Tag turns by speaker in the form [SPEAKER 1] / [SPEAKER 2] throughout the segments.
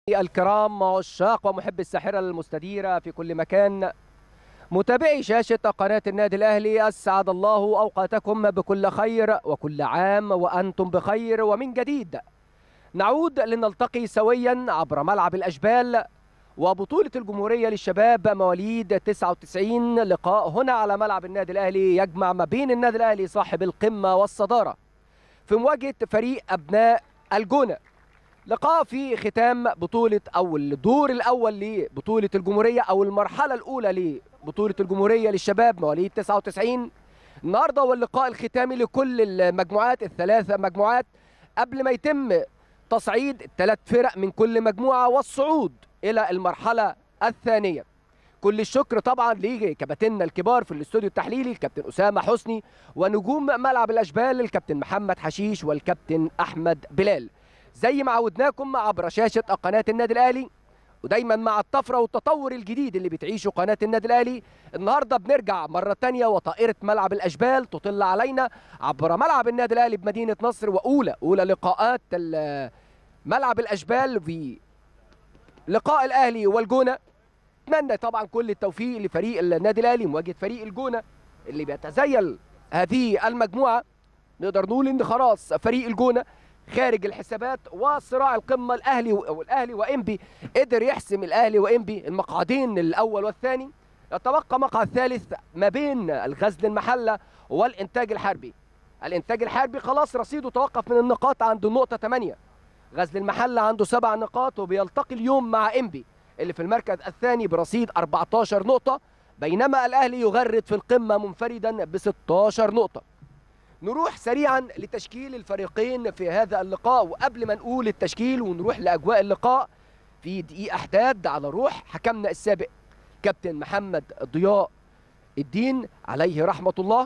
[SPEAKER 1] الكرام عشاق ومحبي الساحرة المستديرة في كل مكان متابعي شاشة قناة النادي الأهلي أسعد الله أوقاتكم بكل خير وكل عام وأنتم بخير ومن جديد نعود لنلتقي سويا عبر ملعب الأشبال وبطولة الجمهورية للشباب مواليد 99 لقاء هنا على ملعب النادي الأهلي يجمع ما بين النادي الأهلي صاحب القمة والصدارة في مواجهة فريق أبناء الجونة لقاء في ختام بطولة أو الدور الأول لبطولة الجمهورية أو المرحلة الأولى لبطولة الجمهورية للشباب مواليد 99 النهاردة هو اللقاء الختامي لكل المجموعات الثلاثة مجموعات قبل ما يتم تصعيد الثلاث فرق من كل مجموعة والصعود إلى المرحلة الثانية كل الشكر طبعا لكباتننا الكبار في الاستوديو التحليلي الكابتن أسامة حسني ونجوم ملعب الأشبال الكابتن محمد حشيش والكابتن أحمد بلال زي ما عودناكم عبر شاشة قناة النادي الأهلي ودايما مع الطفرة والتطور الجديد اللي بتعيشه قناة النادي الأهلي النهاردة بنرجع مرة تانية وطائرة ملعب الأشبال تطل علينا عبر ملعب النادي الأهلي بمدينة نصر وأولى أولى لقاءات ملعب الأشبال في لقاء الأهلي والجونة أتمنى طبعا كل التوفيق لفريق النادي الأهلي مواجهة فريق الجونة اللي بيتزيل هذه المجموعة نقدر نقول إن خلاص فريق الجونة خارج الحسابات وصراع القمه الاهلي والاهلي وانبي قدر يحسم الاهلي وانبي المقعدين الاول والثاني يتبقى مقعد ثالث ما بين الغزل المحله والانتاج الحربي الانتاج الحربي خلاص رصيده توقف من النقاط عند النقطه 8 غزل المحله عنده سبع نقاط وبيلتقي اليوم مع انبي اللي في المركز الثاني برصيد 14 نقطه بينما الاهلي يغرد في القمه منفردا ب 16 نقطه نروح سريعا لتشكيل الفريقين في هذا اللقاء وقبل ما نقول التشكيل ونروح لاجواء اللقاء في دقيقه احداد على روح حكمنا السابق كابتن محمد ضياء الدين عليه رحمه الله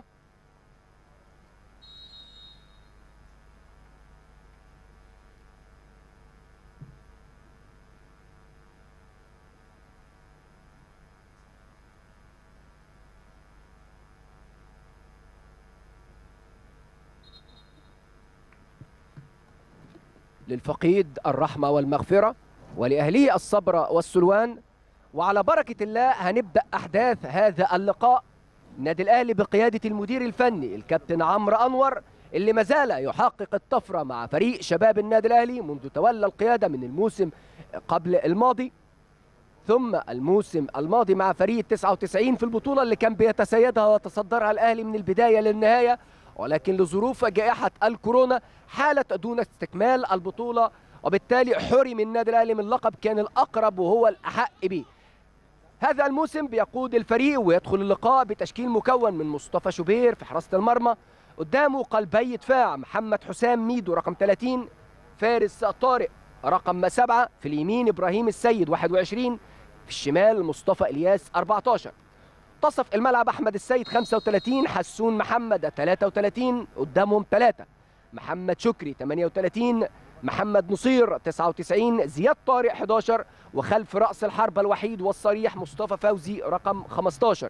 [SPEAKER 1] للفقيد الرحمة والمغفرة ولأهليه الصبر والسلوان وعلى بركة الله هنبدأ أحداث هذا اللقاء النادي الأهلي بقيادة المدير الفني الكابتن عمرو أنور اللي ما زال يحقق الطفرة مع فريق شباب النادي الأهلي منذ تولى القيادة من الموسم قبل الماضي ثم الموسم الماضي مع فريق 99 في البطولة اللي كان بيتسيدها ويتصدرها الأهلي من البداية للنهاية ولكن لظروف جائحة الكورونا حالت دون استكمال البطولة وبالتالي حرم النادي الأهلي من لقب كان الأقرب وهو الأحق به هذا الموسم بيقود الفريق ويدخل اللقاء بتشكيل مكون من مصطفى شوبير في حراسة المرمى قدامه قلبي دفاع محمد حسام ميدو رقم 30 فارس طارق رقم 7 في اليمين إبراهيم السيد 21 في الشمال مصطفى إلياس 14 منتصف الملعب احمد السيد 35 حسون محمد 33 قدامهم ثلاثه محمد شكري 38 محمد نصير 99 زياد طارق 11 وخلف راس الحربه الوحيد والصريح مصطفى فوزي رقم 15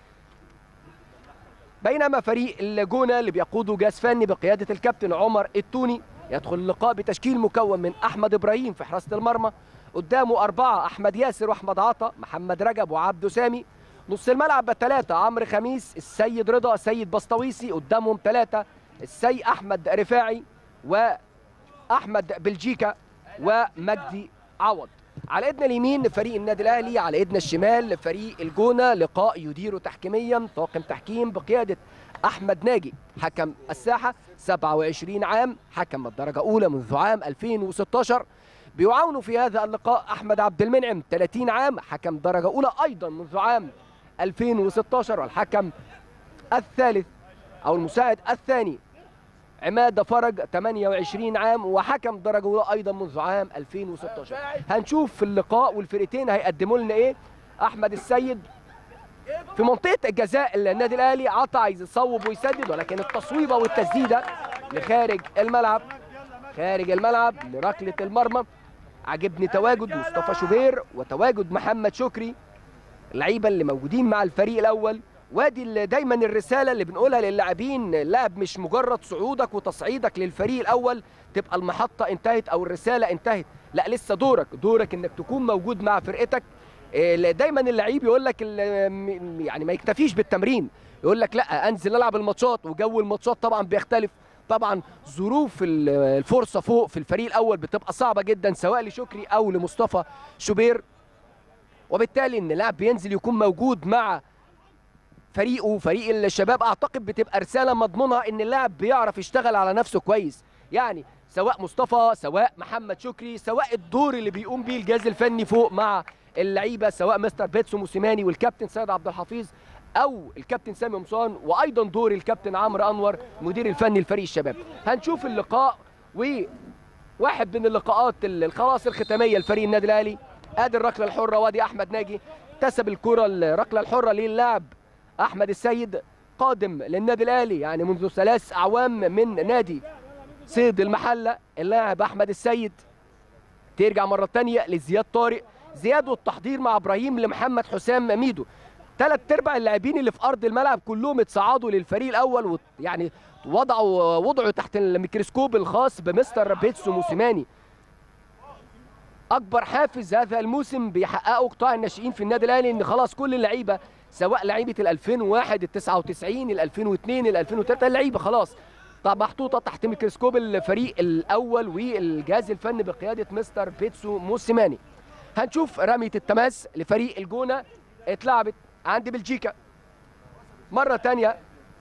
[SPEAKER 1] بينما فريق الجونه اللي بيقوده جاز فني بقياده الكابتن عمر التوني يدخل اللقاء بتشكيل مكون من احمد ابراهيم في حراسه المرمى قدامه اربعه احمد ياسر واحمد عطا محمد رجب وعبده سامي نص الملعب بالثلاثة عمرو خميس السيد رضا سيد بسطويسي قدامهم ثلاثة السي أحمد رفاعي وأحمد بلجيكا ومجدي عوض على ايدنا اليمين فريق النادي الاهلي على ايدنا الشمال فريق الجونه لقاء يديره تحكيميا طاقم تحكيم بقياده احمد ناجي حكم الساحه 27 عام حكم الدرجه الاولى منذ عام 2016 بيعاونوا في هذا اللقاء احمد عبد المنعم 30 عام حكم درجه اولى ايضا منذ عام 2016 والحكم الثالث او المساعد الثاني عماد فرج 28 عام وحكم درجه اولى ايضا منذ عام 2016 هنشوف في اللقاء والفرقتين هيقدموا لنا ايه احمد السيد في منطقه الجزاء النادي الاهلي عطى عايز يصوب ويسدد ولكن التصويبه والتسديده لخارج الملعب خارج الملعب لركله المرمى عجبني تواجد مصطفى شوبير وتواجد محمد شكري اللعيبه اللي موجودين مع الفريق الاول وادي اللي دايما الرساله اللي بنقولها للاعبين اللاعب مش مجرد صعودك وتصعيدك للفريق الاول تبقى المحطه انتهت او الرساله انتهت لا لسه دورك دورك انك تكون موجود مع فرقتك إيه، دايما اللعيب يقول لك ال- م- يعني ما يكتفيش بالتمرين يقول لك لا انزل العب الماتشات وجو الماتشات طبعا بيختلف طبعا ظروف ال- الفرصه فوق في الفريق الاول بتبقى صعبه جدا سواء لشكري او لمصطفى شوبير وبالتالي ان اللاعب بينزل يكون موجود مع فريقه فريق الشباب اعتقد بتبقى رساله مضمونها ان اللاعب بيعرف يشتغل على نفسه كويس يعني سواء مصطفى سواء محمد شكري سواء الدور اللي بيقوم بيه الجهاز الفني فوق مع اللعيبه سواء مستر بيتسو موسيماني والكابتن سيد عبد الحفيظ او الكابتن سامي قمصان وايضا دور الكابتن عمرو انور مدير الفني لفريق الشباب هنشوف اللقاء وواحد من اللقاءات ال- خلاص الختاميه لفريق النادي الاهلي ادي الركله الحره وادي احمد ناجي اكتسب الكره الركله الحره للاعب احمد السيد قادم للنادي الاهلي يعني منذ ثلاث اعوام من نادي صيد المحله اللاعب احمد السيد ترجع مره ثانيه لزياد طارق زياد والتحضير مع ابراهيم لمحمد حسام ميدو ثلاث ارباع اللاعبين اللي في ارض الملعب كلهم اتصعدوا للفريق الاول ويعني وضعوا وضعوا تحت الميكروسكوب الخاص بمستر بيتسو موسيماني اكبر حافز هذا الموسم بيحققه قطاع الناشئين في النادي الاهلي ان خلاص كل اللعيبه سواء لعيبه ال 2001 ال 99 ال 2002 ال 2003 اللعيبه خلاص طب محطوطه تحت ميكروسكوب الفريق الاول والجهاز الفني بقياده مستر بيتسو موسيماني هنشوف رميه التماس لفريق الجونه اتلعبت عند بلجيكا مره تانية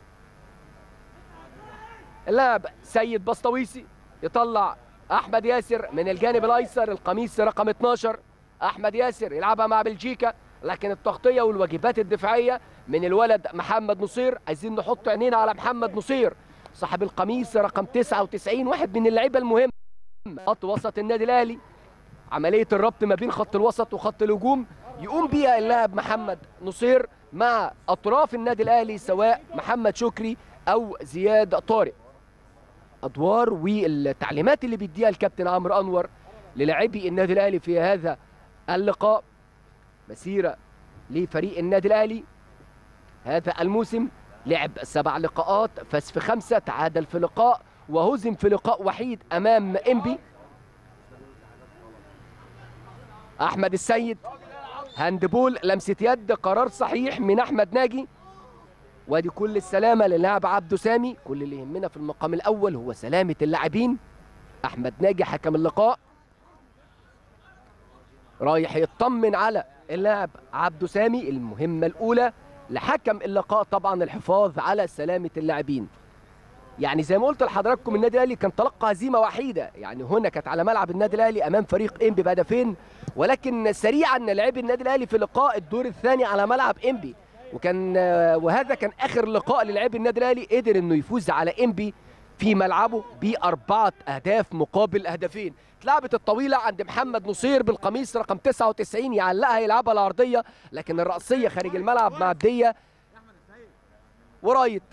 [SPEAKER 1] اللاعب سيد بسطويسي يطلع احمد ياسر من الجانب الايسر القميص رقم 12 احمد ياسر يلعبها مع بلجيكا لكن التغطيه والواجبات الدفاعيه من الولد محمد نصير عايزين نحط عينينا على محمد نصير صاحب القميص رقم 99 واحد من اللعيبه المهمه خط وسط النادي الاهلي عمليه الربط ما بين خط الوسط وخط الهجوم يقوم بيها اللاعب محمد نصير مع اطراف النادي الاهلي سواء محمد شكري او زياد طارق ادوار والتعليمات اللي بيديها الكابتن عمرو انور للاعبي النادي الاهلي في هذا اللقاء مسيره لفريق النادي الاهلي هذا الموسم لعب سبع لقاءات فاز في خمسه تعادل في لقاء وهزم في لقاء وحيد امام انبي احمد السيد هاندبول لمسه يد قرار صحيح من احمد ناجي وادي كل السلامه للاعب عبده سامي كل اللي يهمنا في المقام الاول هو سلامه اللاعبين احمد ناجي حكم اللقاء رايح يطمن على اللاعب عبده سامي المهمه الاولى لحكم اللقاء طبعا الحفاظ على سلامه اللاعبين يعني زي ما قلت لحضراتكم النادي الاهلي كان تلقى هزيمه وحيده يعني هنا كانت على ملعب النادي الاهلي امام فريق انبي بهدفين ولكن سريعا لعب النادي الاهلي في لقاء الدور الثاني على ملعب انبي وكان وهذا كان اخر لقاء للاعب النادي الاهلي قدر انه يفوز على انبي في ملعبه باربعه اهداف مقابل هدفين اتلعبت الطويله عند محمد نصير بالقميص رقم 99 يعلقها يلعبها العرضيه لكن الراسيه خارج الملعب مع بديه ورايت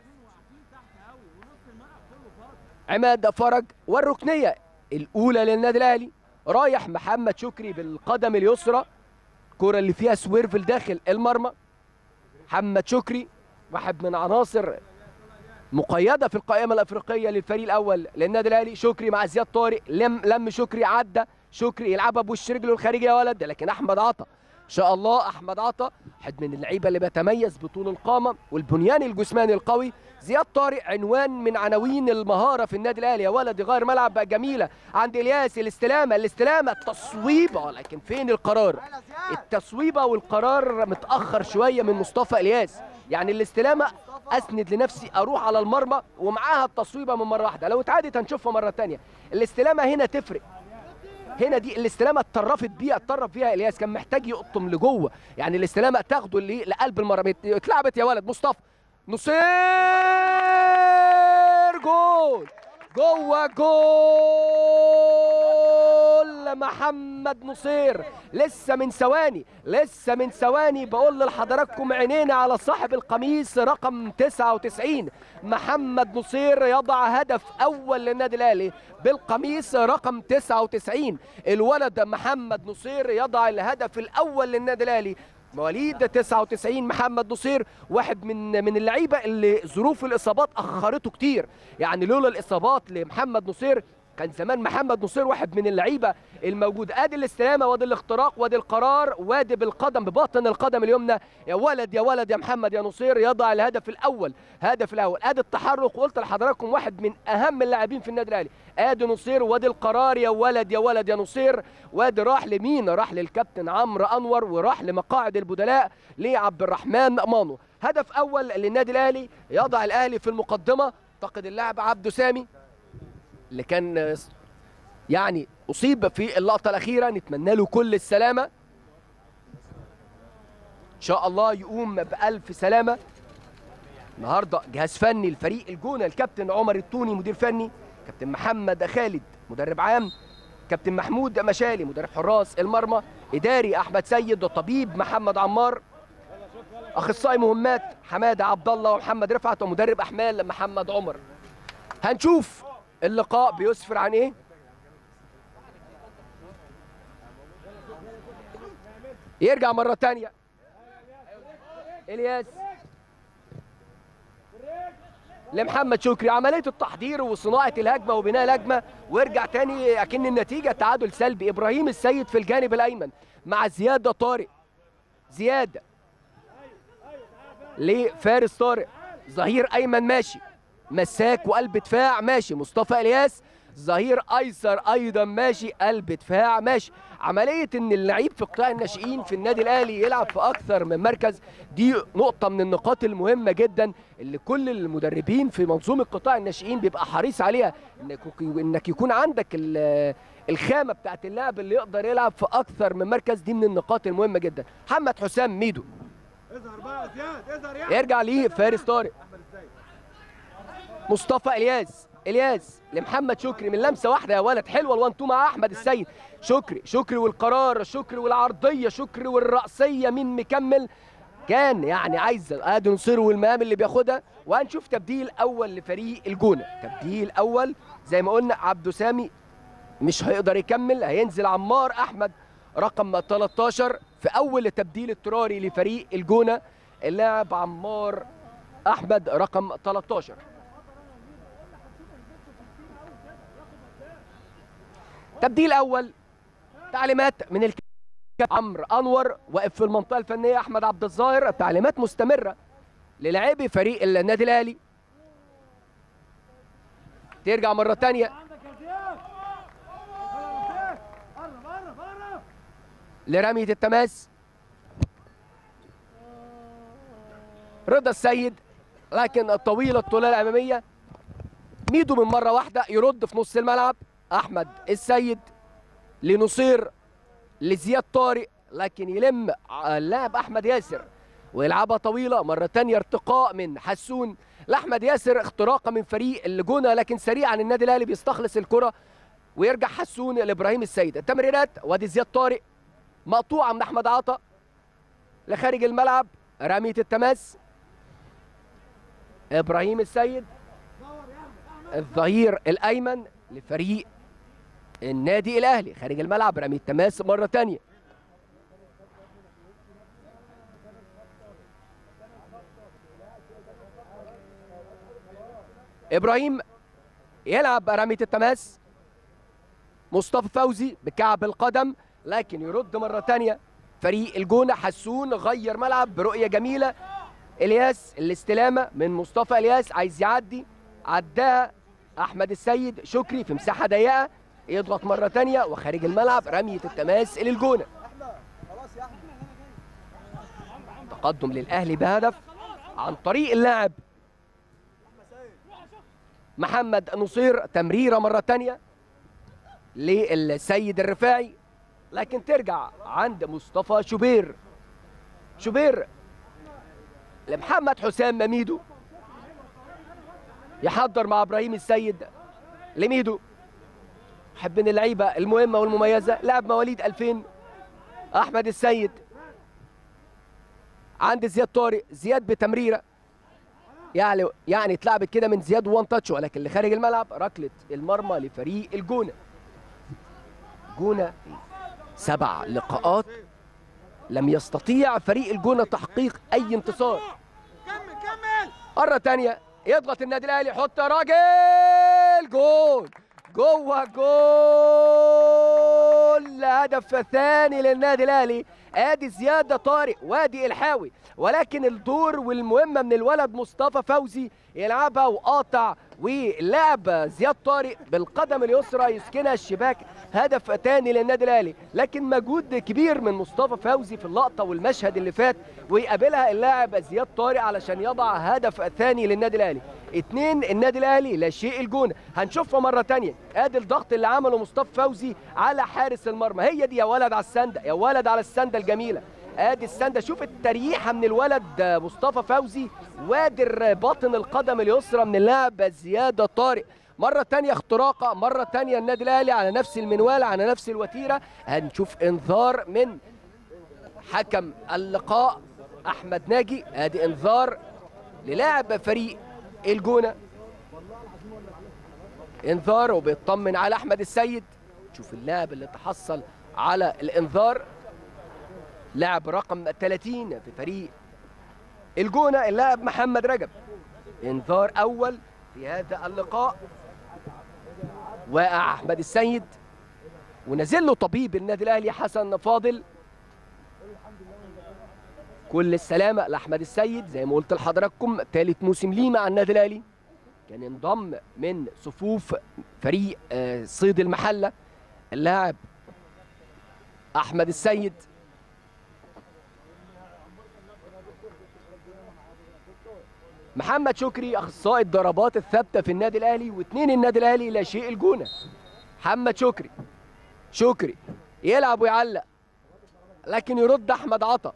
[SPEAKER 1] عماد فرج والركنيه الاولى للنادي الاهلي رايح محمد شكري بالقدم اليسرى الكره اللي فيها سويرفل داخل المرمى محمد شكري واحد من عناصر مقيده في القائمه الافريقيه للفريق الاول للنادي الاهلي شكري مع زياد طارق لم لم شكري عدى شكري يلعبها بوش رجله الخارجي يا ولد لكن احمد عطا ان شاء الله احمد عطا واحد من اللعيبه اللي بيتميز بطول القامه والبنيان الجسماني القوي زياد طارق عنوان من عناوين المهاره في النادي الاهلي يا ولد يغير ملعب بقى جميله عند الياس الاستلامه الاستلامه التصويبه لكن فين القرار التصويبه والقرار متاخر شويه من مصطفى الياس يعني الاستلامه اسند لنفسي اروح على المرمى ومعاها التصويبه من مره واحده لو اتعادت هنشوفها مره ثانيه الاستلامه هنا تفرق هنا دي الاستلامه اتطرفت بيها اتطرف فيها الياس كان محتاج يقطم لجوه يعني الاستلامه تاخده اللي لقلب المرمى اتلعبت يا ولد مصطفى نصير جول جوه جول محمد نصير لسه من ثواني لسه من ثواني بقول لحضراتكم عينينا على صاحب القميص رقم 99 محمد نصير يضع هدف اول للنادي الاهلي بالقميص رقم 99 الولد محمد نصير يضع الهدف الاول للنادي الاهلي مواليد 99 محمد نصير واحد من من اللعيبه اللي ظروف الاصابات اخرته كتير يعني لولا الاصابات لمحمد نصير كان زمان محمد نصير واحد من اللعيبه الموجود ادي الاستلامه وادي الاختراق وادي القرار وادي بالقدم بباطن القدم اليمنى يا ولد يا ولد يا محمد يا نصير يضع الهدف الاول هدف الاول ادي التحرك وقلت لحضراتكم واحد من اهم اللاعبين في النادي الاهلي ادي نصير وادي القرار يا ولد يا ولد يا نصير وادي راح لمين راح للكابتن عمرو انور وراح لمقاعد البدلاء لعبد الرحمن مانو هدف اول للنادي الاهلي يضع الاهلي في المقدمه اعتقد اللاعب عبده سامي اللي كان يعني اصيب في اللقطه الاخيره نتمنى له كل السلامه ان شاء الله يقوم بالف سلامه النهارده جهاز فني لفريق الجونه الكابتن عمر التوني مدير فني كابتن محمد خالد مدرب عام كابتن محمود مشالي مدرب حراس المرمى اداري احمد سيد وطبيب محمد عمار اخصائي مهمات حماده عبد الله ومحمد رفعت ومدرب احمال محمد عمر هنشوف اللقاء بيسفر عن ايه يرجع مرة تانية الياس لمحمد شكري عملية التحضير وصناعة الهجمة وبناء الهجمة ويرجع تاني أكن النتيجة تعادل سلبي إبراهيم السيد في الجانب الأيمن مع زياد طارق زياد لفارس طارق ظهير أيمن ماشي مساك وقلب دفاع ماشي مصطفى الياس ظهير ايسر ايضا ماشي قلب دفاع ماشي عمليه ان اللعيب في قطاع الناشئين في النادي الاهلي يلعب في اكثر من مركز دي نقطه من النقاط المهمه جدا اللي كل المدربين في منظومه قطاع الناشئين بيبقى حريص عليها انك انك يكون عندك الخامه بتاعت اللاعب اللي يقدر يلعب في اكثر من مركز دي من النقاط المهمه جدا محمد حسام ميدو
[SPEAKER 2] اظهر بقى زياد اظهر يا
[SPEAKER 1] يرجع ليه فارس طارق مصطفى الياس الياس لمحمد شكري من لمسه واحده يا ولد حلوه الوان تو مع احمد السيد شكري شكري والقرار شكري والعرضيه شكري والراسيه مين مكمل كان يعني عايز ادي نصير والمقام اللي بياخدها وهنشوف تبديل اول لفريق الجونه تبديل اول زي ما قلنا عبده سامي مش هيقدر يكمل هينزل عمار احمد رقم 13 في اول تبديل اضطراري لفريق الجونه اللاعب عمار احمد رقم 13 تبديل اول تعليمات من الكابتن عمرو انور واقف في المنطقه الفنيه احمد عبد الظاهر تعليمات مستمره للاعبي فريق النادي الاهلي ترجع مره ثانيه
[SPEAKER 2] عندك يا زياد قرب قرب قرب
[SPEAKER 1] لرميه التماس رضا السيد لكن الطويله الطولة الاماميه ميدو من مره واحده يرد في نص الملعب احمد السيد لنصير لزياد طارق لكن يلم اللاعب احمد ياسر ويلعبها طويله مره تانية ارتقاء من حسون لاحمد ياسر اختراقه من فريق الجونه لكن سريعا النادي الاهلي بيستخلص الكره ويرجع حسون لابراهيم السيد التمريرات وادي زياد طارق مقطوعه من احمد عطا لخارج الملعب رميه التماس ابراهيم السيد الظهير الايمن لفريق النادي الاهلي خارج الملعب رمي التماس مره تانية ابراهيم يلعب رميه التماس مصطفى فوزي بكعب القدم لكن يرد مره تانية فريق الجونه حسون غير ملعب برؤيه جميله الياس الاستلامه من مصطفى الياس عايز يعدي عداها احمد السيد شكري في مساحه ضيقه يضغط مره تانية وخارج الملعب رميه التماس للجونه تقدم للاهلي بهدف عن طريق اللاعب محمد نصير تمريره مره تانية للسيد الرفاعي لكن ترجع عند مصطفى شوبير شوبير لمحمد حسام مميدو يحضر مع ابراهيم السيد لميدو حب من اللعيبه المهمه والمميزه لاعب مواليد 2000 احمد السيد عند زياد طارق زياد بتمريره يعني يعني اتلعبت كده من زياد وان تاتش ولكن اللي خارج الملعب ركله المرمى لفريق الجونه جونه سبع لقاءات لم يستطيع فريق الجونه تحقيق اي انتصار
[SPEAKER 2] كمل كمل
[SPEAKER 1] مرة تانية يضغط النادي الأهلي يحط يا راجل جول جوه جول هدف ثاني للنادي الاهلي ادي زياده طارق وادي الحاوي ولكن الدور والمهمه من الولد مصطفى فوزي يلعبها وقاطع ولعب زياد طارق بالقدم اليسرى يسكنها الشباك هدف ثاني للنادي الاهلي لكن مجهود كبير من مصطفى فوزي في اللقطه والمشهد اللي فات ويقابلها اللاعب زياد طارق علشان يضع هدف ثاني للنادي الاهلي اتنين النادي الاهلي لا شيء الجونه هنشوفها مره تانية ادي الضغط اللي عمله مصطفى فوزي على حارس المرمى هي دي يا ولد على السنده يا ولد على السنده الجميله ادي السنده شوف التريحه من الولد مصطفى فوزي وادر باطن القدم اليسرى من اللاعب زياد طارق مرة تانية اختراقة مرة تانية النادي الأهلي على نفس المنوال على نفس الوتيرة هنشوف انذار من حكم اللقاء أحمد ناجي ادي انذار للاعب فريق الجونة انذار وبيطمن على أحمد السيد شوف اللاعب اللي تحصل على الانذار لاعب رقم 30 في فريق الجونة اللاعب محمد رجب انذار أول في هذا اللقاء وقع أحمد السيد ونزل له طبيب النادي الأهلي حسن فاضل كل السلامة لأحمد السيد زي ما قلت لحضراتكم ثالث موسم ليه مع النادي الأهلي كان انضم من صفوف فريق آه، صيد المحلة اللاعب أحمد السيد محمد شكري اخصائي الضربات الثابته في النادي الاهلي واثنين النادي الاهلي لا شيء الجونه محمد شكري شكري يلعب ويعلق لكن يرد احمد عطا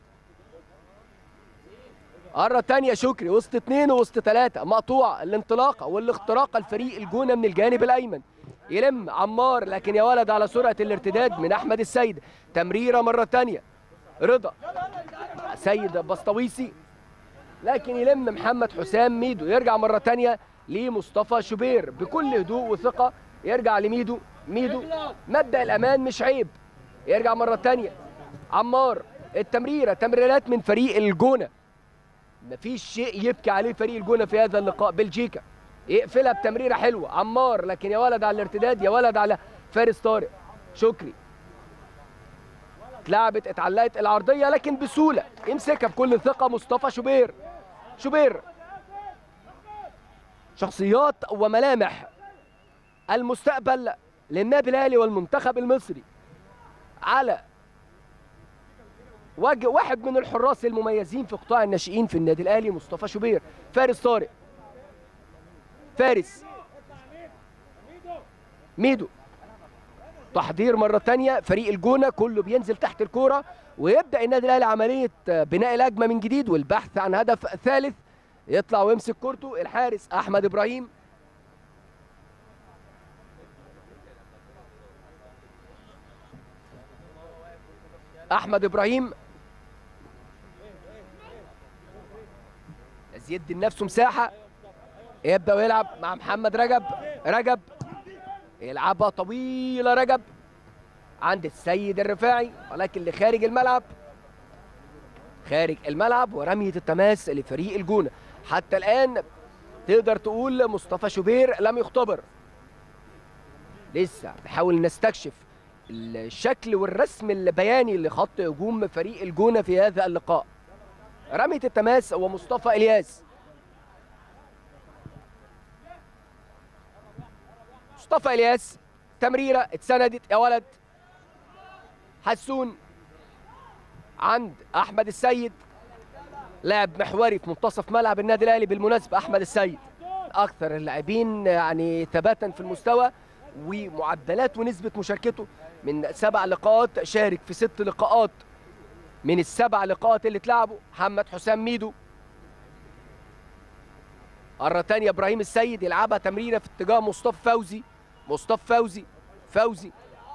[SPEAKER 1] مرة تانية شكري وسط اثنين وسط ثلاثة مقطوعة الانطلاقة والاختراق الفريق الجونة من الجانب الأيمن يلم عمار لكن يا ولد على سرعة الارتداد من أحمد السيد تمريرة مرة تانية رضا سيد بسطويسي لكن يلم محمد حسام ميدو يرجع مرة تانية لمصطفى شوبير بكل هدوء وثقة يرجع لميدو ميدو مبدأ الأمان مش عيب يرجع مرة تانية عمار التمريرة تمريرات من فريق الجونة مفيش شيء يبكي عليه فريق الجونة في هذا اللقاء بلجيكا يقفلها بتمريرة حلوة عمار لكن يا ولد على الارتداد يا ولد على فارس طارق شكري اتلعبت اتعلقت العرضية لكن بسهولة يمسكها بكل ثقة مصطفى شوبير شوبير شخصيات وملامح المستقبل للنادي الاهلي والمنتخب المصري على وجه واحد من الحراس المميزين في قطاع الناشئين في النادي الاهلي مصطفى شوبير فارس طارق فارس ميدو تحضير مرة تانية فريق الجونة كله بينزل تحت الكورة ويبدأ النادي الأهلي عملية بناء الهجمة من جديد والبحث عن هدف ثالث يطلع ويمسك كورته الحارس أحمد إبراهيم أحمد إبراهيم عايز يدي لنفسه مساحة يبدأ ويلعب مع محمد رجب رجب يلعبها طويلة رجب عند السيد الرفاعي ولكن لخارج الملعب خارج الملعب ورمية التماس لفريق الجونة حتى الآن تقدر تقول مصطفى شوبير لم يختبر لسه بنحاول نستكشف الشكل والرسم البياني لخط هجوم فريق الجونة في هذا اللقاء رمية التماس ومصطفى إلياس مصطفى الياس تمريره اتسندت يا ولد حسون عند احمد السيد لاعب محوري في منتصف ملعب النادي الاهلي بالمناسبه احمد السيد اكثر اللاعبين يعني ثباتا في المستوى ومعدلات ونسبه مشاركته من سبع لقاءات شارك في ست لقاءات من السبع لقاءات اللي اتلعبوا محمد حسام ميدو مرة تانية ابراهيم السيد يلعبها تمريره في اتجاه مصطفى فوزي مصطفى فوزي فوزي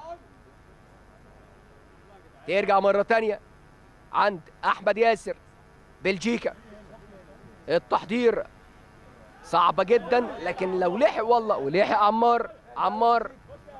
[SPEAKER 1] ترجع مرة تانية عند أحمد ياسر بلجيكا التحضير صعبة جدا لكن لو لحق والله ولحق عمار عمار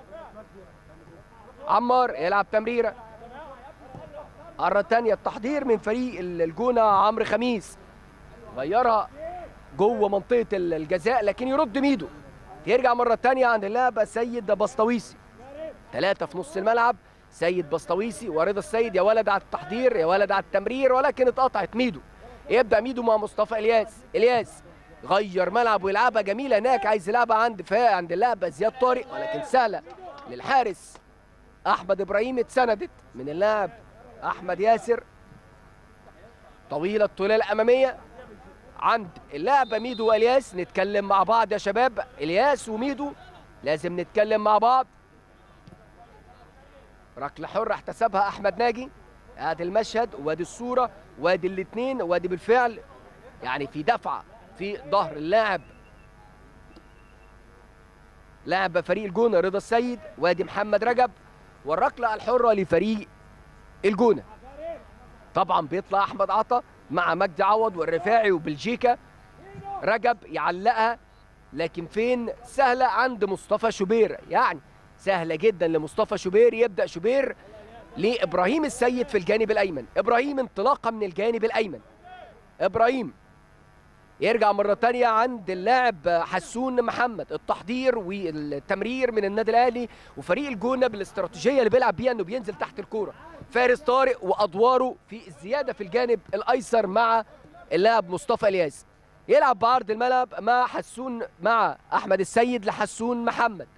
[SPEAKER 1] عمار يلعب تمريرة مرة تانية التحضير من فريق الجونة عمرو خميس غيرها جوه منطقة الجزاء لكن يرد ميدو يرجع مره تانية عند اللاعب سيد بسطويسي ثلاثه في نص الملعب سيد بسطويسي ورضا السيد يا ولد على التحضير يا ولد على التمرير ولكن اتقطعت ميدو يبدا ميدو مع مصطفى الياس الياس غير ملعب ويلعبها جميله هناك عايز يلعبها عند فا عند اللاعب زياد طارق ولكن سهله للحارس احمد ابراهيم اتسندت من اللاعب احمد ياسر طويله الطويله الاماميه عند اللاعب ميدو والياس نتكلم مع بعض يا شباب الياس وميدو لازم نتكلم مع بعض ركله حره احتسبها احمد ناجي ادي المشهد وادي الصوره وادي الاثنين وادي بالفعل يعني في دفعه في ظهر اللاعب لاعب فريق الجونه رضا السيد وادي محمد رجب والركله الحره لفريق الجونه طبعا بيطلع احمد عطا مع مجدي عوض والرفاعي وبلجيكا رجب يعلقها لكن فين سهله عند مصطفى شوبير يعني سهله جدا لمصطفى شوبير يبدا شوبير لابراهيم السيد في الجانب الايمن ابراهيم انطلاقه من الجانب الايمن ابراهيم يرجع مرة تانية عند اللاعب حسون محمد التحضير والتمرير من النادي الأهلي وفريق الجونة بالاستراتيجية اللي بيلعب بيها إنه بينزل تحت الكورة فارس طارق وأدواره في الزيادة في الجانب الأيسر مع اللاعب مصطفى الياس يلعب بعرض الملعب مع حسون مع أحمد السيد لحسون محمد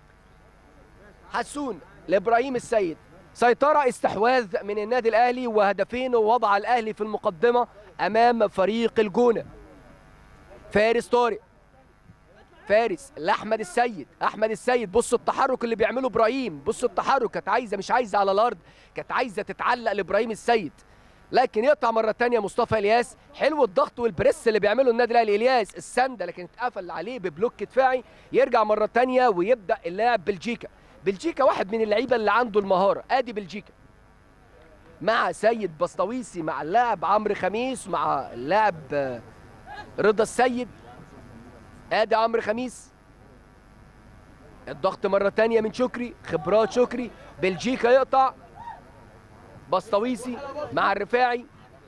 [SPEAKER 1] حسون لإبراهيم السيد سيطرة استحواذ من النادي الأهلي وهدفين ووضع الأهلي في المقدمة أمام فريق الجونة فارس طارق فارس لاحمد السيد احمد السيد بص التحرك اللي بيعمله ابراهيم بص التحرك كانت عايزه مش عايزه على الارض كانت عايزه تتعلق لابراهيم السيد لكن يقطع مره تانية مصطفى الياس حلو الضغط والبريس اللي بيعمله النادي الاهلي الياس السنده لكن اتقفل عليه ببلوك دفاعي يرجع مره تانية ويبدا اللاعب بلجيكا بلجيكا واحد من اللعيبه اللي عنده المهاره ادي بلجيكا مع سيد بسطويسي مع اللاعب عمرو خميس مع اللاعب آه، رضا السيد ادي عمرو خميس الضغط مره تانية من شكري خبرات شكري بلجيكا يقطع بسطويسي مع الرفاعي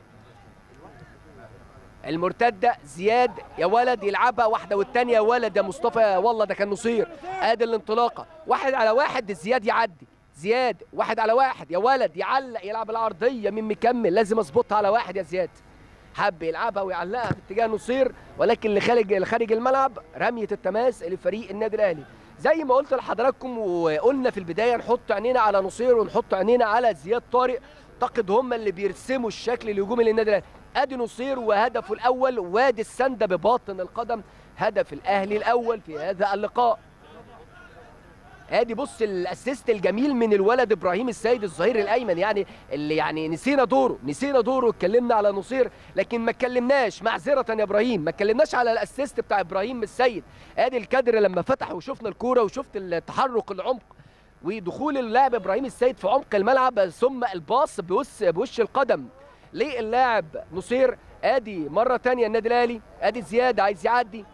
[SPEAKER 1] المرتده زياد يا ولد يلعبها واحده والتانيه يا ولد يا مصطفى والله ده كان نصير ادي الانطلاقه واحد على واحد زياد يعدي زياد واحد على واحد يا ولد يعلق يلعب العرضيه مين مكمل لازم اظبطها على واحد يا زياد حب يلعبها ويعلقها في اتجاه نصير ولكن اللي خارج اللي خارج الملعب رميه التماس لفريق النادي الاهلي زي ما قلت لحضراتكم وقلنا في البدايه نحط عينينا على نصير ونحط عينينا على زياد طارق اعتقد هم اللي بيرسموا الشكل الهجومي للنادي الاهلي ادي نصير وهدفه الاول وادي السنده بباطن القدم هدف الاهلي الاول في هذا اللقاء ادي بص الاسيست الجميل من الولد ابراهيم السيد الظهير الايمن يعني اللي يعني نسينا دوره نسينا دوره اتكلمنا على نصير لكن ما اتكلمناش معذره يا ابراهيم ما اتكلمناش على الاسيست بتاع ابراهيم السيد ادي الكادر لما فتح وشفنا الكوره وشفت التحرك العمق ودخول اللاعب ابراهيم السيد في عمق الملعب ثم الباص بوش بوش القدم للاعب نصير ادي مره تانية النادي الاهلي ادي زياد عايز يعدي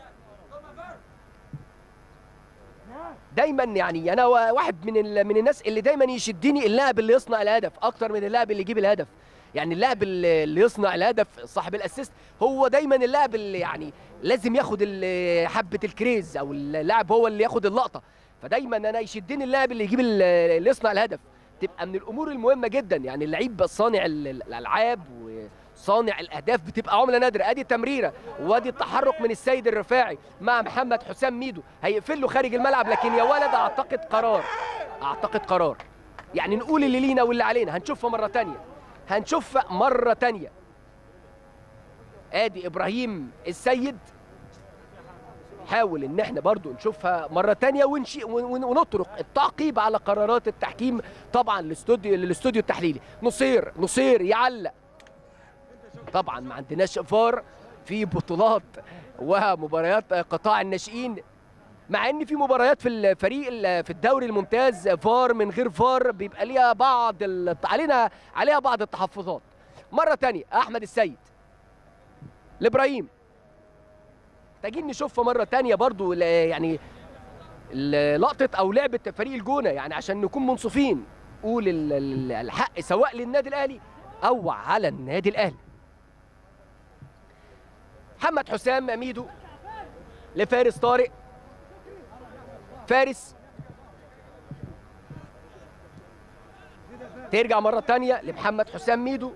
[SPEAKER 1] دايما يعني انا واحد من ال- من الناس اللي دايما يشدني اللاعب اللي يصنع الهدف اكتر من اللاعب اللي يجيب الهدف يعني اللاعب اللي اللي يصنع الهدف صاحب الاسيست هو دايما اللاعب اللي يعني لازم ياخد ال- حبه الكريز او اللاعب هو اللي ياخد اللقطه فدايما انا يشدني اللاعب اللي يجيب ال- اللي يصنع الهدف تبقى من الامور المهمه جدا يعني اللعيب صانع ال- الالعاب وصانع الاهداف بتبقى عمله نادره ادي التمريره وادي التحرك من السيد الرفاعي مع محمد حسام ميدو هيقفل له خارج الملعب لكن يا ولد اعتقد قرار اعتقد قرار يعني نقول اللي لينا واللي علينا هنشوفها مره تانية هنشوفها مره تانية ادي ابراهيم السيد حاول ان احنا برضو نشوفها مره تانية ونشي ون- ونطرق التعقيب على قرارات التحكيم طبعا الاستوديو الاستوديو التحليلي نصير نصير يعلق طبعا ما عندناش فار في بطولات ومباريات قطاع الناشئين مع ان في مباريات في الفريق ال- في الدوري الممتاز فار من غير فار بيبقى ليها بعض ال- علينا عليها بعض التحفظات مره تانية احمد السيد لابراهيم محتاجين نشوفها مره تانية برضو ل- يعني ال- لقطه او لعبه فريق الجونه يعني عشان نكون منصفين قول ال- ال- الحق سواء للنادي الاهلي او على النادي الاهلي محمد حسام ميدو لفارس طارق فارس ترجع مرة تانية لمحمد حسام ميدو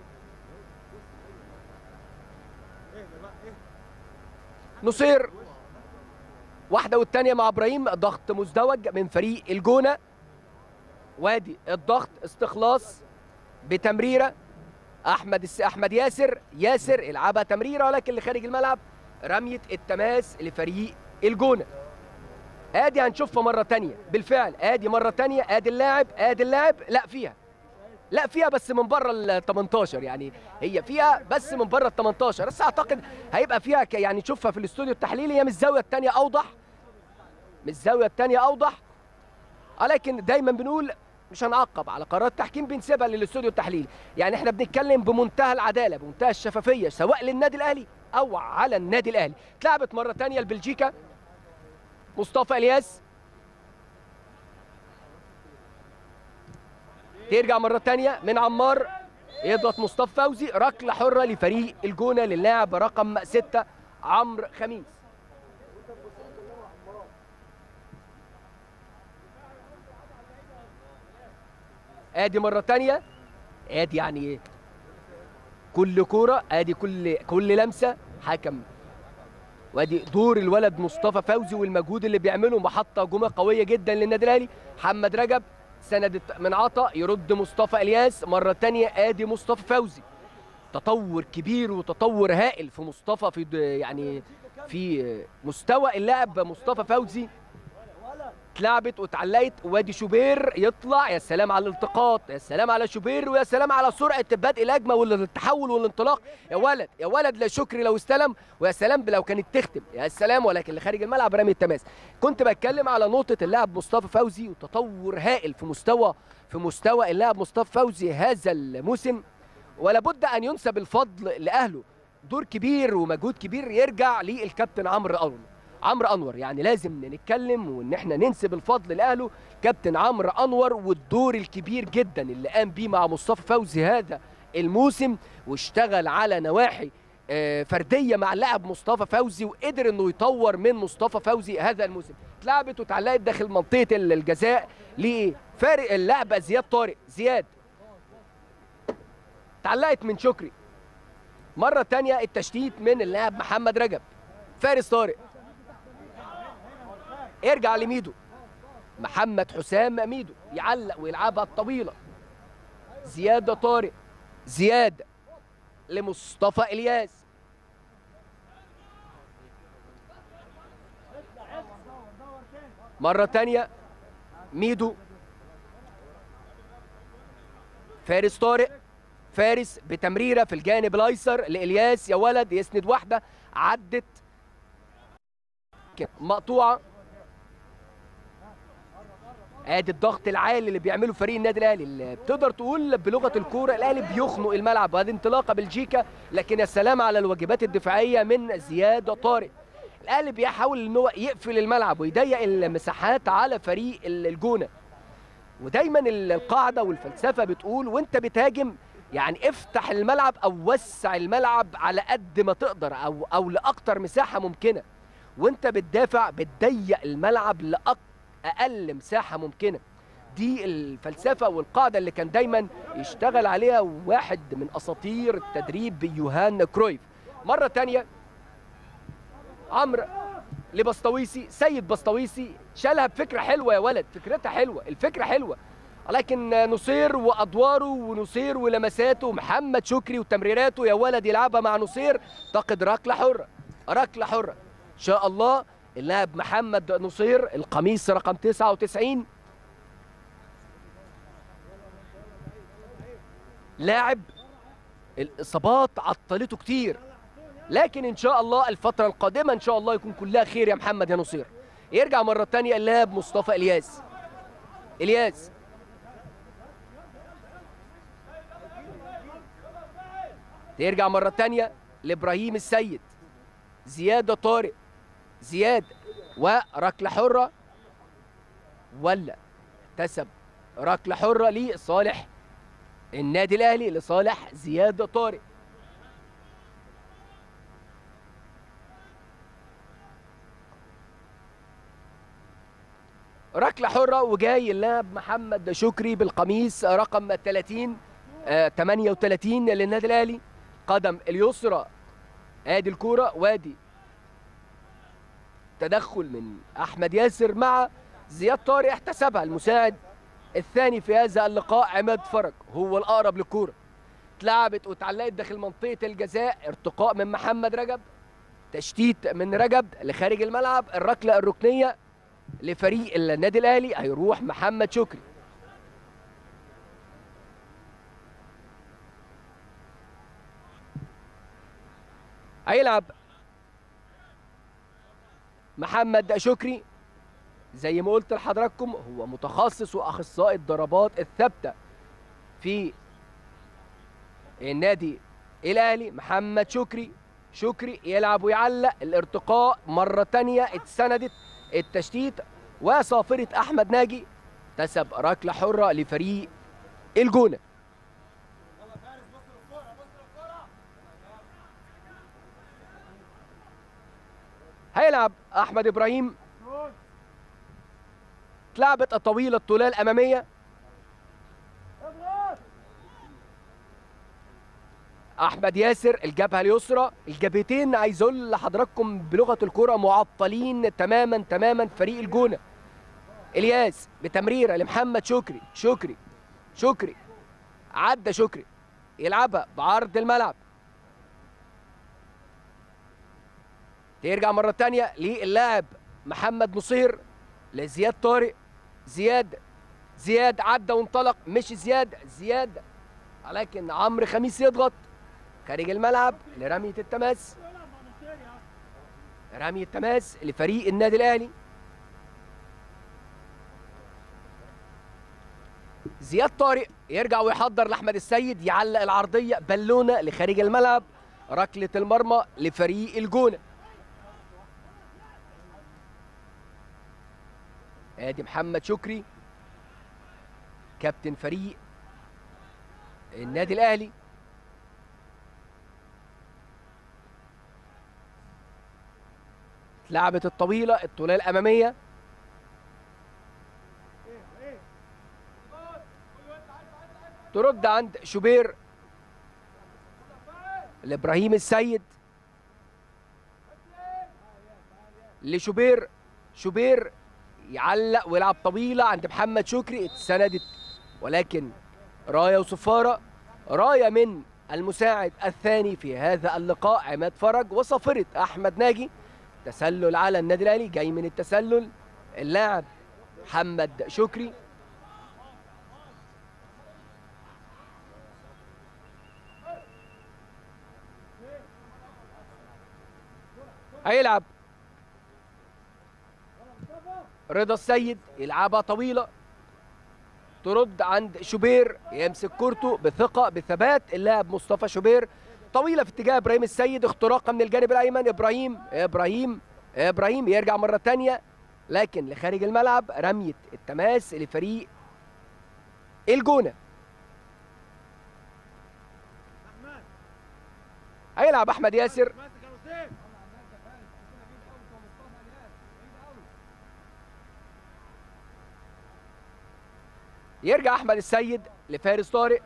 [SPEAKER 1] نصير واحدة والتانية مع ابراهيم ضغط مزدوج من فريق الجونة وادي الضغط استخلاص بتمريرة احمد الس... احمد ياسر ياسر يلعبها تمريرة ولكن لخارج الملعب رمية التماس لفريق الجونة ادي هنشوفها مرة تانية بالفعل ادي مرة تانية ادي اللاعب ادي اللاعب لا فيها لا فيها بس من بره ال 18 يعني هي فيها بس من بره ال 18 بس اعتقد هيبقى فيها ك- يعني نشوفها في الاستوديو التحليلي هي من الزاويه الثانيه اوضح من الزاويه الثانيه اوضح ولكن دايما بنقول مش هنعقب على قرارات التحكيم بنسيبها للاستوديو التحليلي يعني احنا بنتكلم بمنتهى العداله بمنتهى الشفافيه سواء للنادي الاهلي او على النادي الاهلي اتلعبت مره ثانيه لبلجيكا مصطفى الياس ترجع مرة تانية من عمار يضغط مصطفى فوزي ركلة حرة لفريق الجونة للاعب رقم ستة عمرو خميس ادي مرة تانية ادي يعني كل كورة ادي كل كل لمسة حكم وادي دور الولد مصطفى فوزي والمجهود اللي بيعمله محطة هجومية قوية جدا للنادي الاهلي محمد رجب سند من عطا يرد مصطفى الياس مرة تانية ادي مصطفى فوزي تطور كبير وتطور هائل في مصطفى في د- يعني في مستوى اللاعب مصطفى فوزي اتلعبت واتعلقت وادي شوبير يطلع يا سلام على الالتقاط يا سلام على شوبير ويا سلام على سرعه بدء الهجمه والتحول والانطلاق يا ولد يا ولد لا شكري لو استلم ويا سلام لو كانت تختم يا سلام ولكن اللي خارج الملعب رمي التماس كنت بتكلم على نقطه اللاعب مصطفى فوزي وتطور هائل في مستوى في مستوى اللاعب مصطفى فوزي هذا الموسم ولا بد ان ينسب الفضل لاهله دور كبير ومجهود كبير يرجع للكابتن عمرو انور عمرو انور يعني لازم نتكلم وان احنا ننسب الفضل لاهله كابتن عمرو انور والدور الكبير جدا اللي قام بيه مع مصطفى فوزي هذا الموسم واشتغل على نواحي آه، فرديه مع اللاعب مصطفى فوزي وقدر انه يطور من مصطفى فوزي هذا الموسم اتلعبت واتعلقت داخل منطقه ال- الجزاء لفارق اللاعب زياد طارق زياد اتعلقت من شكري مرة تانية التشتيت من اللاعب محمد رجب فارس طارق ارجع لميدو محمد حسام ميدو يعلق ويلعبها الطويلة زياد طارق زياد لمصطفى الياس مرة تانية ميدو فارس طارق فارس بتمريره في الجانب الايسر لالياس يا ولد يسند واحده عدت كده مقطوعه ادي الضغط العالي اللي بيعمله فريق النادي الاهلي اللي بتقدر تقول بلغه الكوره الاهلي بيخنق الملعب وهذه انطلاقه بلجيكا لكن يا سلام على الواجبات الدفاعيه من زياد طارق الاهلي بيحاول ان هو يقفل الملعب ويضيق المساحات على فريق الجونه ودايما القاعده والفلسفه بتقول وانت بتهاجم يعني افتح الملعب او وسع الملعب على قد ما تقدر او او لاكتر مساحه ممكنه وانت بتدافع بتضيق الملعب لاقل مساحه ممكنه دي الفلسفه والقاعده اللي كان دايما يشتغل عليها واحد من اساطير التدريب يوهان كرويف مره تانية عمرو لبسطويسي سيد بسطويسي شالها بفكره حلوه يا ولد فكرتها حلوه الفكره حلوه لكن نصير وادواره ونصير ولمساته ومحمد شكري وتمريراته يا ولد يلعبها مع نصير تقد ركله حره ركله حره ان شاء الله اللاعب محمد نصير القميص رقم 99 لاعب الاصابات عطلته كتير لكن ان شاء الله الفتره القادمه ان شاء الله يكون كلها خير يا محمد يا نصير يرجع مره تانية اللاعب مصطفى الياس الياس ترجع مرة تانية لإبراهيم السيد زياد طارق زياد وركلة حرة ولا اكتسب ركلة حرة لصالح النادي الأهلي لصالح زياد طارق ركله حره وجاي اللاعب محمد شكري بالقميص رقم 30 آه 38 للنادي الاهلي قدم اليسرى ادي الكوره وادي تدخل من احمد ياسر مع زياد طارق احتسبها المساعد الثاني في هذا اللقاء عماد فرج هو الاقرب للكوره اتلعبت واتعلقت داخل منطقه الجزاء ارتقاء من محمد رجب تشتيت من رجب لخارج الملعب الركله الركنيه لفريق النادي الاهلي هيروح محمد شكري هيلعب محمد شكري زي ما قلت لحضراتكم هو متخصص واخصائي الضربات الثابته في النادي الاهلي محمد شكري شكري يلعب ويعلق الارتقاء مره تانية اتسندت التشتيت وصافره احمد ناجي كسب ركله حره لفريق الجونه هيلعب احمد ابراهيم اتلعبت الطويله الطوليه الاماميه
[SPEAKER 2] اضغط
[SPEAKER 1] احمد ياسر الجبهه اليسرى الجبهتين عايز اقول لحضراتكم بلغه الكره معطلين تماما تماما فريق الجونه الياس بتمريره لمحمد شكري شكري شكري عدى شكري يلعبها بعرض الملعب ترجع مره تانية للاعب محمد نصير لزياد طارق زياد زياد عدى وانطلق مش زياد زياد ولكن عمرو خميس يضغط خارج الملعب لرمية التماس رمية التماس لفريق النادي الأهلي زياد طارق يرجع ويحضر لأحمد السيد يعلق العرضية بالونة لخارج الملعب ركلة المرمى لفريق الجونة ادي محمد شكري كابتن فريق النادي الاهلي لعبت الطويله الطوليه الاماميه ترد عند شوبير لابراهيم السيد لشوبير شوبير يعلق ويلعب طويله عند محمد شكري اتسندت ولكن رايه وصفاره رايه من المساعد الثاني في هذا اللقاء عماد فرج وصافره احمد ناجي تسلل على النادي الاهلي جاي من التسلل اللاعب محمد شكري هيلعب رضا السيد يلعبها طويله ترد عند شوبير يمسك كورته بثقه بثبات اللاعب مصطفى شوبير طويله في اتجاه ابراهيم السيد اختراقه من الجانب الايمن ابراهيم ابراهيم ابراهيم يرجع مره تانية لكن لخارج الملعب رميه التماس لفريق الجونه
[SPEAKER 2] احمد
[SPEAKER 1] هيلعب احمد ياسر
[SPEAKER 2] ماسك يا حسين
[SPEAKER 1] يرجع احمد السيد لفارس طارق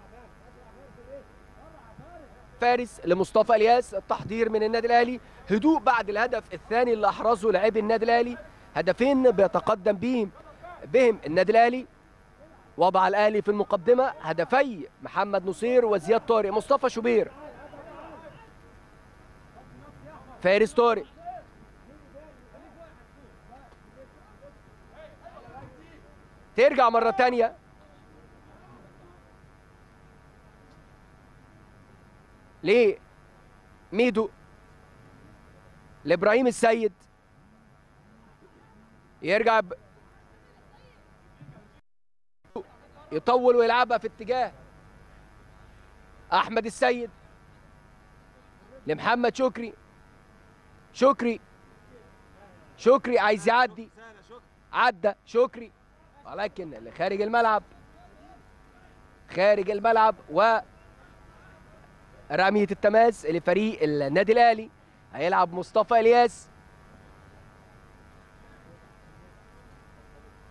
[SPEAKER 1] فارس لمصطفى الياس التحضير من النادي الاهلي هدوء بعد الهدف الثاني اللي احرزه لاعبي النادي الاهلي هدفين بيتقدم بهم بهم النادي الاهلي وضع الاهلي في المقدمه هدفي محمد نصير وزياد طارق مصطفى شوبير فارس طارق ترجع مرة تانية ليه ميدو لابراهيم السيد يرجع ب... يطول ويلعبها في اتجاه احمد السيد لمحمد شكري شكري شكري عايز يعدي
[SPEAKER 2] سنة شكرا
[SPEAKER 1] عدى شكري ولكن اللي خارج الملعب خارج الملعب و رمية التماس لفريق النادي الأهلي هيلعب مصطفى إلياس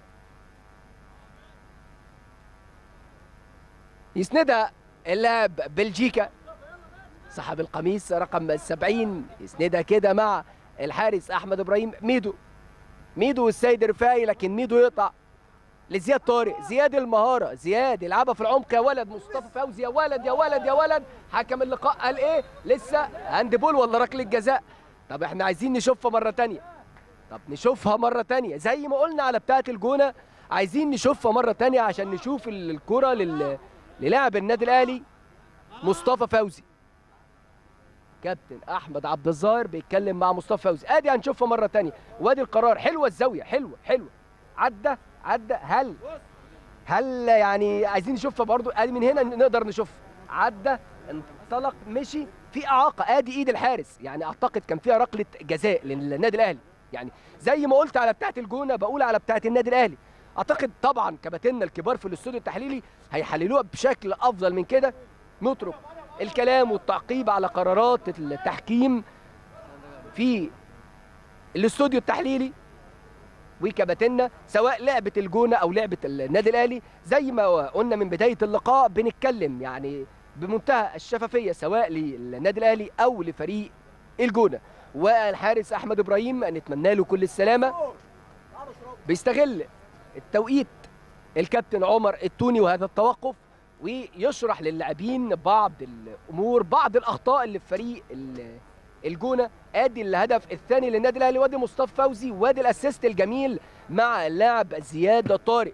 [SPEAKER 1] يسندها اللاعب بلجيكا صاحب القميص رقم 70 يسندها كده مع الحارس احمد ابراهيم ميدو ميدو والسيد رفاعي لكن ميدو يقطع لزياد طارق زياد المهاره زياد يلعبها في العمق يا ولد مصطفى فوزي يا ولد يا ولد يا ولد حكم اللقاء قال ايه لسه هاند بول ولا ركله جزاء طب احنا عايزين نشوفها مره تانية طب نشوفها مره تانية زي ما قلنا على بتاعه الجونه عايزين نشوفها مره تانية عشان نشوف ال- الكره لل... للاعب النادي الاهلي مصطفى فوزي كابتن احمد عبد الظاهر بيتكلم مع مصطفى فوزي ادي هنشوفها مره تانية وادي القرار حلوه الزاويه حلوه حلوه عدى عدى هل هل يعني عايزين نشوفها برضو ادي من هنا نقدر نشوف عدى انطلق مشي في اعاقه ادي ايد الحارس يعني اعتقد كان فيها ركله جزاء للنادي الاهلي يعني زي ما قلت على بتاعه الجونه بقول على بتاعه النادي الاهلي اعتقد طبعا كباتننا الكبار في الاستوديو التحليلي هيحللوها بشكل افضل من كده نترك الكلام والتعقيب على قرارات التحكيم في الاستوديو التحليلي وكباتننا سواء لعبه الجونه او لعبه النادي الاهلي زي ما قلنا من بدايه اللقاء بنتكلم يعني بمنتهى الشفافيه سواء للنادي الاهلي او لفريق الجونه والحارس احمد ابراهيم نتمنى له كل السلامه بيستغل التوقيت الكابتن عمر التوني وهذا التوقف ويشرح للاعبين بعض الامور بعض الاخطاء اللي في فريق ال- الجونه ادي الهدف الثاني للنادي الاهلي وادي مصطفى فوزي وادي الاسيست الجميل مع اللاعب زياد طارق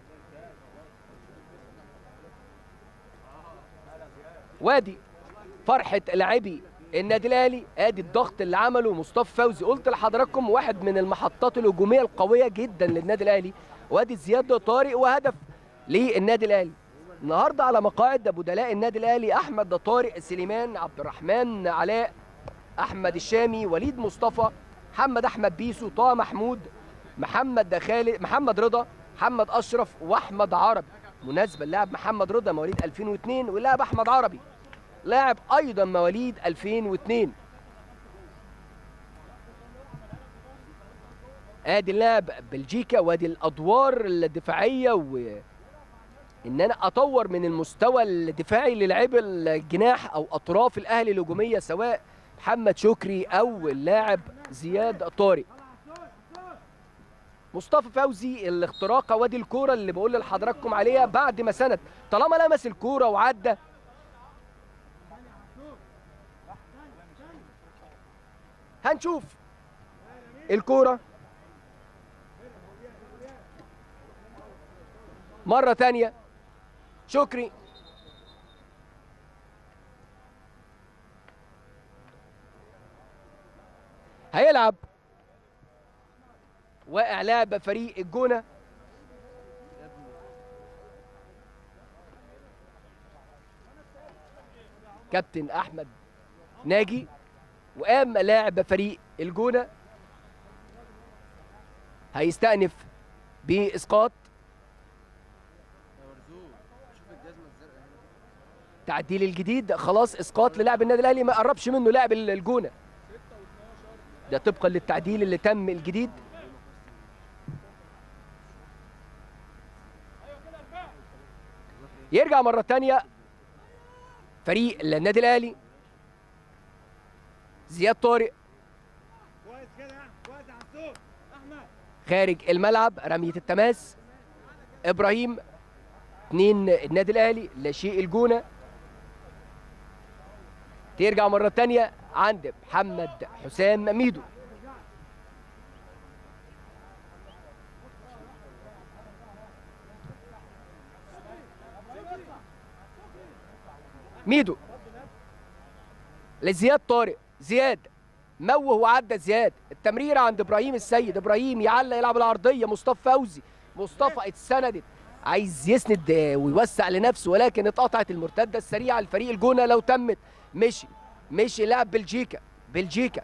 [SPEAKER 1] وادي فرحه لاعبي النادي الاهلي ادي الضغط اللي عمله مصطفى فوزي قلت لحضراتكم واحد من المحطات الهجوميه القويه جدا للنادي الاهلي وادي زياد طارق وهدف للنادي الاهلي النهارده على مقاعد بدلاء النادي الاهلي احمد طارق سليمان عبد الرحمن علاء احمد الشامي وليد مصطفى محمد احمد بيسو طه محمود محمد خالد محمد رضا محمد اشرف واحمد عربي مناسبه اللاعب محمد رضا مواليد 2002 واللاعب احمد عربي لاعب ايضا مواليد 2002 ادي اللاعب بلجيكا وادي الادوار الدفاعيه و ان انا اطور من المستوى الدفاعي للاعيب الجناح او اطراف الاهلي الهجوميه سواء محمد شكري او اللاعب زياد طارق مصطفى فوزي الاختراقه وادي الكوره اللي بقول لحضراتكم عليها بعد ما سند طالما لمس الكوره وعدى هنشوف الكوره مره تانية شكري هيلعب واقع لاعب فريق الجونه كابتن احمد ناجي وقام لاعب فريق الجونه هيستأنف باسقاط تعديل الجديد خلاص اسقاط للاعب النادي الاهلي ما قربش منه لاعب الجونه ده طبقا للتعديل اللي تم الجديد يرجع مرة تانية فريق النادي الأهلي زياد طارق
[SPEAKER 2] كويس كده يا احمد كويس يا عبدو احمد
[SPEAKER 1] خارج الملعب رمية التماس إبراهيم اتنين النادي الأهلي لا شيء الجونة ترجع مرة تانية عند محمد حسام ميدو ميدو لزياد طارق زياد موه وعدى زياد التمريره عند ابراهيم السيد ابراهيم يعلق يلعب العرضيه مصطفى فوزي مصطفى اتسندت عايز يسند آه، ويوسع لنفسه ولكن اتقطعت المرتده السريعه لفريق الجونه لو تمت مشي مشي لاعب بلجيكا بلجيكا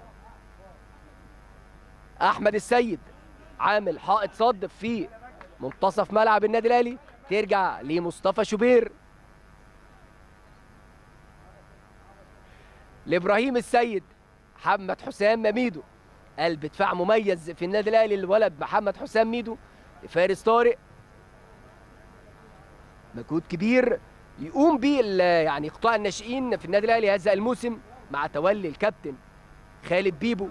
[SPEAKER 1] احمد السيد عامل حائط صد في منتصف ملعب النادي الاهلي ترجع لمصطفى شوبير لابراهيم السيد محمد حسام ميدو قلب دفاع مميز في النادي الاهلي الولد محمد حسام ميدو فارس طارق مجهود كبير يقوم به ال- يعني قطاع الناشئين في النادي الاهلي هذا الموسم مع تولي الكابتن خالد بيبو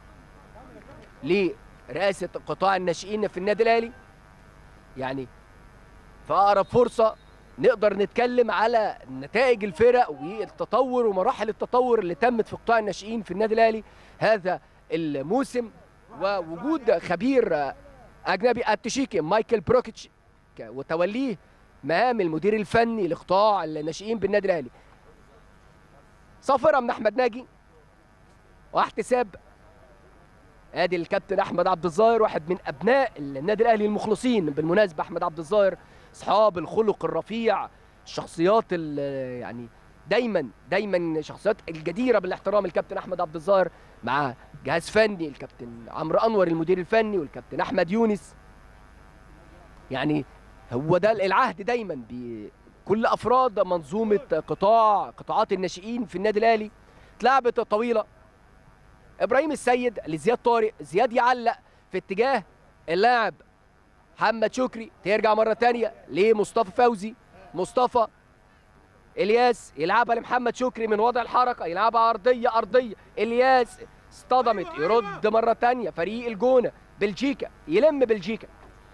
[SPEAKER 1] لرئاسه قطاع الناشئين في النادي الاهلي يعني في اقرب فرصه نقدر نتكلم على نتائج الفرق والتطور ومراحل التطور اللي تمت في قطاع الناشئين في النادي الاهلي هذا الموسم ووجود خبير اجنبي التشيكي مايكل بروكيتش ك- وتوليه مهام المدير الفني لقطاع الناشئين بالنادي الاهلي صفرة من احمد ناجي واحتساب ادي الكابتن احمد عبد الظاهر واحد من ابناء النادي الاهلي المخلصين بالمناسبه احمد عبد الظاهر اصحاب الخلق الرفيع الشخصيات ال- يعني دايما دايما شخصيات الجديره بالاحترام الكابتن احمد عبد الظاهر مع جهاز فني الكابتن عمرو انور المدير الفني والكابتن احمد يونس يعني هو ده العهد دايما بكل افراد منظومه قطاع قطاعات الناشئين في النادي الاهلي اتلعبت طويله ابراهيم السيد لزياد طارق زياد يعلق في اتجاه اللاعب محمد شكري ترجع مره تانية لمصطفى فوزي مصطفى الياس يلعبها لمحمد شكري من وضع الحركه يلعبها ارضيه ارضيه الياس اصطدمت يرد مره تانية فريق الجونه بلجيكا يلم بلجيكا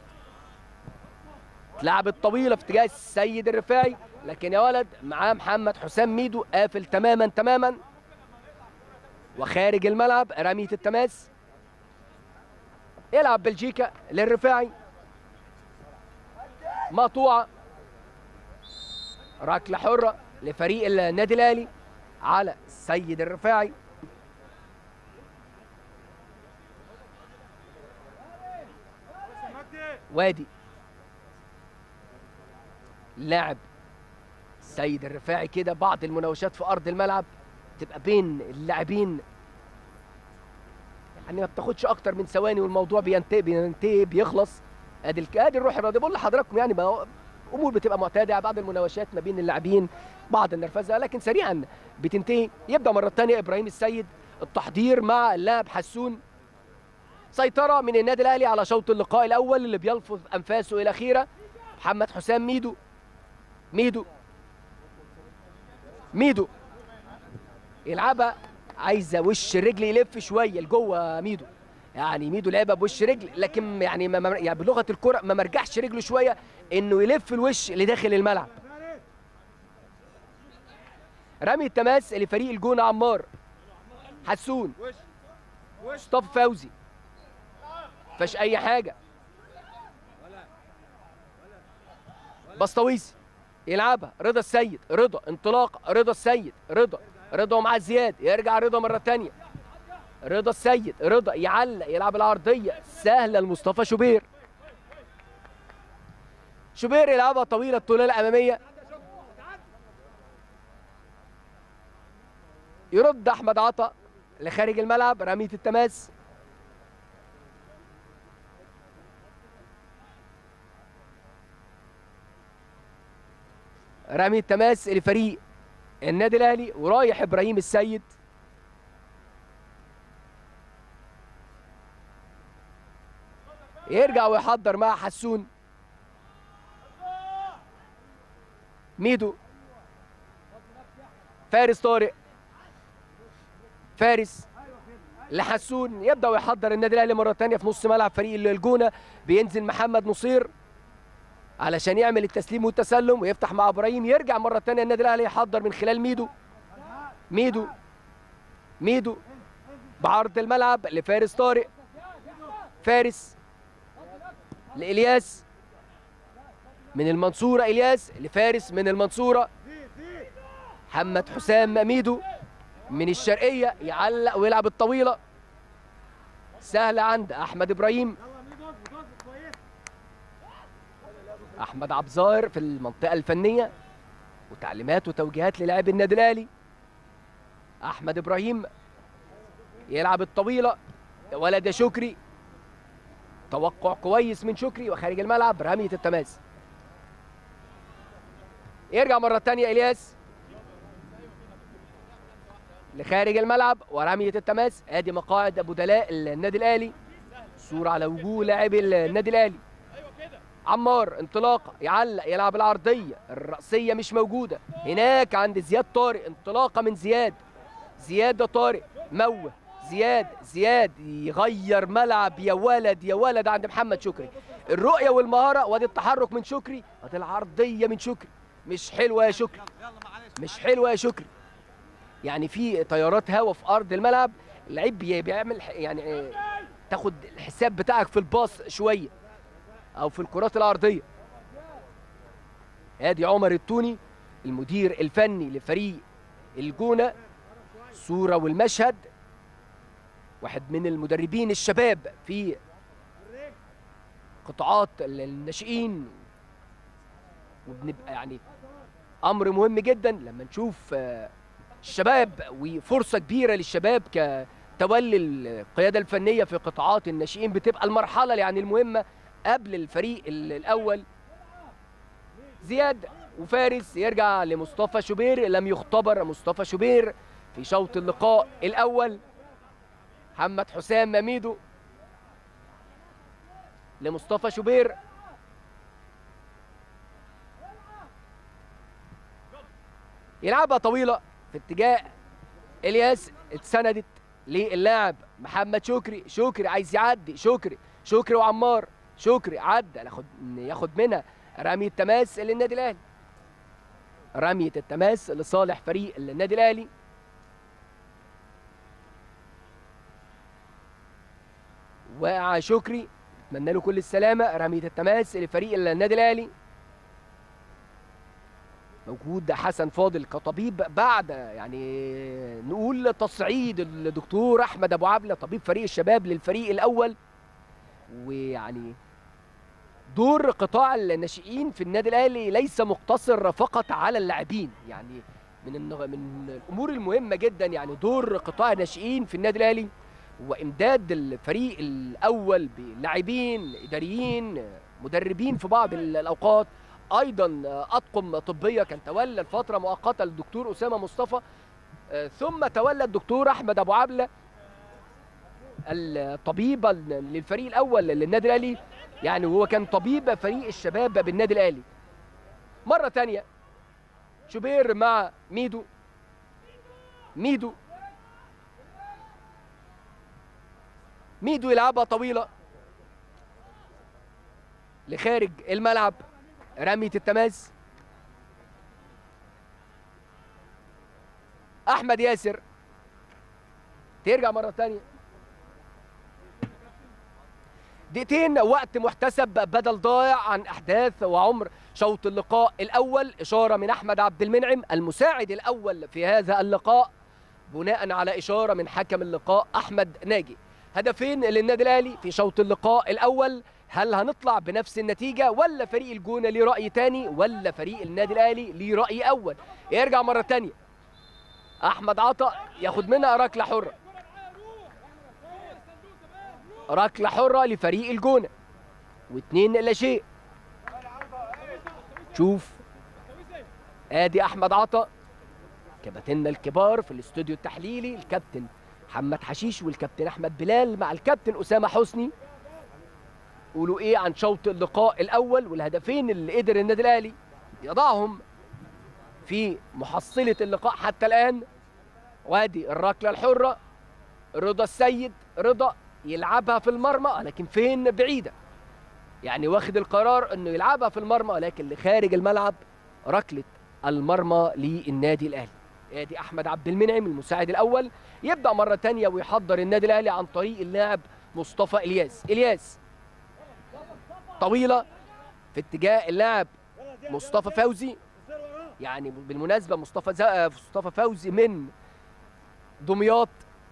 [SPEAKER 1] اتلعبت طويله في اتجاه السيد الرفاعي لكن يا ولد معاه محمد حسام ميدو قافل تماما تماما وخارج الملعب رمية التماس يلعب بلجيكا للرفاعي مقطوعة ركلة حرة لفريق النادي الأهلي على السيد الرفاعي
[SPEAKER 2] مجدي
[SPEAKER 1] وادي لاعب السيد الرفاعي كده بعض المناوشات في ارض الملعب تبقى بين اللاعبين يعني ما بتاخدش اكتر من ثواني والموضوع بينتهي بينتهي بيخلص ادي الك- ادي الروح الرياضيه بقول لحضراتكم يعني ما هو امور بتبقى معتاده بعض المناوشات ما بين اللاعبين بعض النرفزه لكن سريعا بتنتهي يبدا مره ثانيه ابراهيم السيد التحضير مع اللاعب حسون سيطرة من النادي الأهلي على شوط اللقاء الأول اللي بيلفظ أنفاسه إلى أخيرة محمد حسام ميدو ميدو ميدو يلعبها عايزة وش الرجل يلف شوية لجوه ميدو يعني ميدو لعبها بوش رجل لكن يعني, ما ما- يعني بلغة الكرة ما مرجعش رجله شوية إنه يلف الوش لداخل الملعب
[SPEAKER 2] فارس
[SPEAKER 1] رمي التماس لفريق الجونة عمار حسون
[SPEAKER 2] وش وش
[SPEAKER 1] مصطفى فوزي فاش اي حاجه بسطويسي يلعبها رضا السيد رضا انطلاق رضا السيد رضا رضا ومع زياد يرجع رضا مره تانية رضا السيد رضا يعلق يلعب العرضيه سهله لمصطفى شوبير شوبير يلعبها طويله الطولة الاماميه يرد احمد عطا لخارج الملعب رميه التماس رمي التماس لفريق النادي الاهلي ورايح ابراهيم السيد يرجع ويحضر مع حسون ميدو فارس طارق فارس لحسون يبدا ويحضر النادي الاهلي مره ثانيه في نص ملعب فريق الجونه بينزل محمد نصير علشان يعمل التسليم والتسلم ويفتح مع ابراهيم يرجع مره ثانيه النادي الاهلي يحضر من خلال ميدو ميدو ميدو بعرض الملعب لفارس طارق فارس لإلياس من المنصورة إلياس لفارس من المنصورة
[SPEAKER 2] زيد زيد
[SPEAKER 1] محمد حسام ميدو من الشرقية يعلق ويلعب الطويلة سهلة عند أحمد إبراهيم
[SPEAKER 2] يلا ميدو اظبط اظبط كويس
[SPEAKER 1] احمد عبد الظاهر في المنطقه الفنيه وتعليمات وتوجيهات للاعبي النادي الاهلي احمد ابراهيم يلعب الطويله يا ولد يا شكري توقع كويس من شكري وخارج الملعب رميه التماس يرجع مره تانية الياس لخارج الملعب ورميه التماس ادي مقاعد بدلاء النادي الاهلي صوره على وجوه لاعبي النادي الاهلي عمار انطلاقه يعلق يلعب العرضيه الرأسيه مش موجوده هناك عند زياد طارق انطلاقه من زياد زياد طارق موه زياد زياد يغير ملعب يا ولد يا ولد عند محمد شكري الرؤيه والمهاره وادي التحرك من شكري وادي العرضيه من شكري مش حلوه يا شكري مش حلوه يا شكري يعني في تيارات هوا في ارض الملعب اللعيب بي- بيعمل ح- يعني آه، تاخد الحساب بتاعك في الباص شويه او في الكرات العرضيه ادي عمر التوني المدير الفني لفريق الجونه صوره والمشهد واحد من المدربين الشباب في قطاعات ال- الناشئين وبنبقى يعني امر مهم جدا لما نشوف آه، الشباب وفرصه كبيره للشباب كتولي القياده الفنيه في قطاعات الناشئين بتبقى المرحله يعني المهمه قبل الفريق ال- الاول زياد وفارس يرجع لمصطفى شوبير لم يختبر مصطفى شوبير في شوط اللقاء الاول محمد حسام ميدو لمصطفى شوبير يلعبها طويله في اتجاه الياس اتسندت للاعب محمد شكري شكري عايز يعدي شكري شكري وعمار شكري عدى ياخد ياخد منها رمية تماس للنادي الاهلي رمية التماس لصالح فريق النادي الاهلي وقع شكري اتمنى له كل السلامة رمية التماس لفريق النادي الاهلي موجود حسن فاضل كطبيب بعد يعني نقول تصعيد الدكتور احمد ابو عبله طبيب فريق الشباب للفريق الاول ويعني دور قطاع الناشئين في النادي الاهلي ليس مقتصر فقط على اللاعبين يعني من النغ... من الامور المهمه جدا يعني دور قطاع الناشئين في النادي الاهلي هو امداد الفريق الاول بلاعبين اداريين مدربين في بعض الاوقات ايضا اطقم طبيه كان تولى الفتره مؤقته الدكتور اسامه مصطفى آه، ثم تولى الدكتور احمد ابو عبله الطبيب للفريق الاول للنادي الاهلي يعني هو كان طبيب فريق الشباب بالنادي الاهلي مره تانية شوبير مع ميدو ميدو ميدو يلعبها طويله لخارج الملعب رمية التماس احمد ياسر ترجع مره تانية دقيقتين وقت محتسب بدل ضائع عن احداث وعمر شوط اللقاء الاول اشاره من احمد عبد المنعم المساعد الاول في هذا اللقاء بناء على اشاره من حكم اللقاء احمد ناجي هدفين للنادي الاهلي في شوط اللقاء الاول هل هنطلع بنفس النتيجه ولا فريق الجونه ليه راي تاني ولا فريق النادي الاهلي ليه راي اول يرجع مره تانية احمد عطا ياخد منها ركله حره ركله حره لفريق الجونه واثنين لا شيء شوف ادي احمد عطا كباتننا الكبار في الاستوديو التحليلي الكابتن محمد حشيش والكابتن احمد بلال مع الكابتن اسامه حسني قولوا ايه عن شوط اللقاء الاول والهدفين اللي قدر النادي الاهلي يضعهم في محصله اللقاء حتى الان وادي الركله الحره رضا السيد رضا يلعبها في المرمى لكن فين بعيده يعني واخد القرار انه يلعبها في المرمى لكن لخارج الملعب ركله المرمى للنادي الاهلي ادي احمد عبد المنعم المساعد الاول يبدا مره تانية ويحضر النادي الاهلي عن طريق اللاعب مصطفى الياس الياس طويله في اتجاه اللاعب مصطفى فوزي يعني بالمناسبه مصطفى زا... مصطفى فوزي من دمياط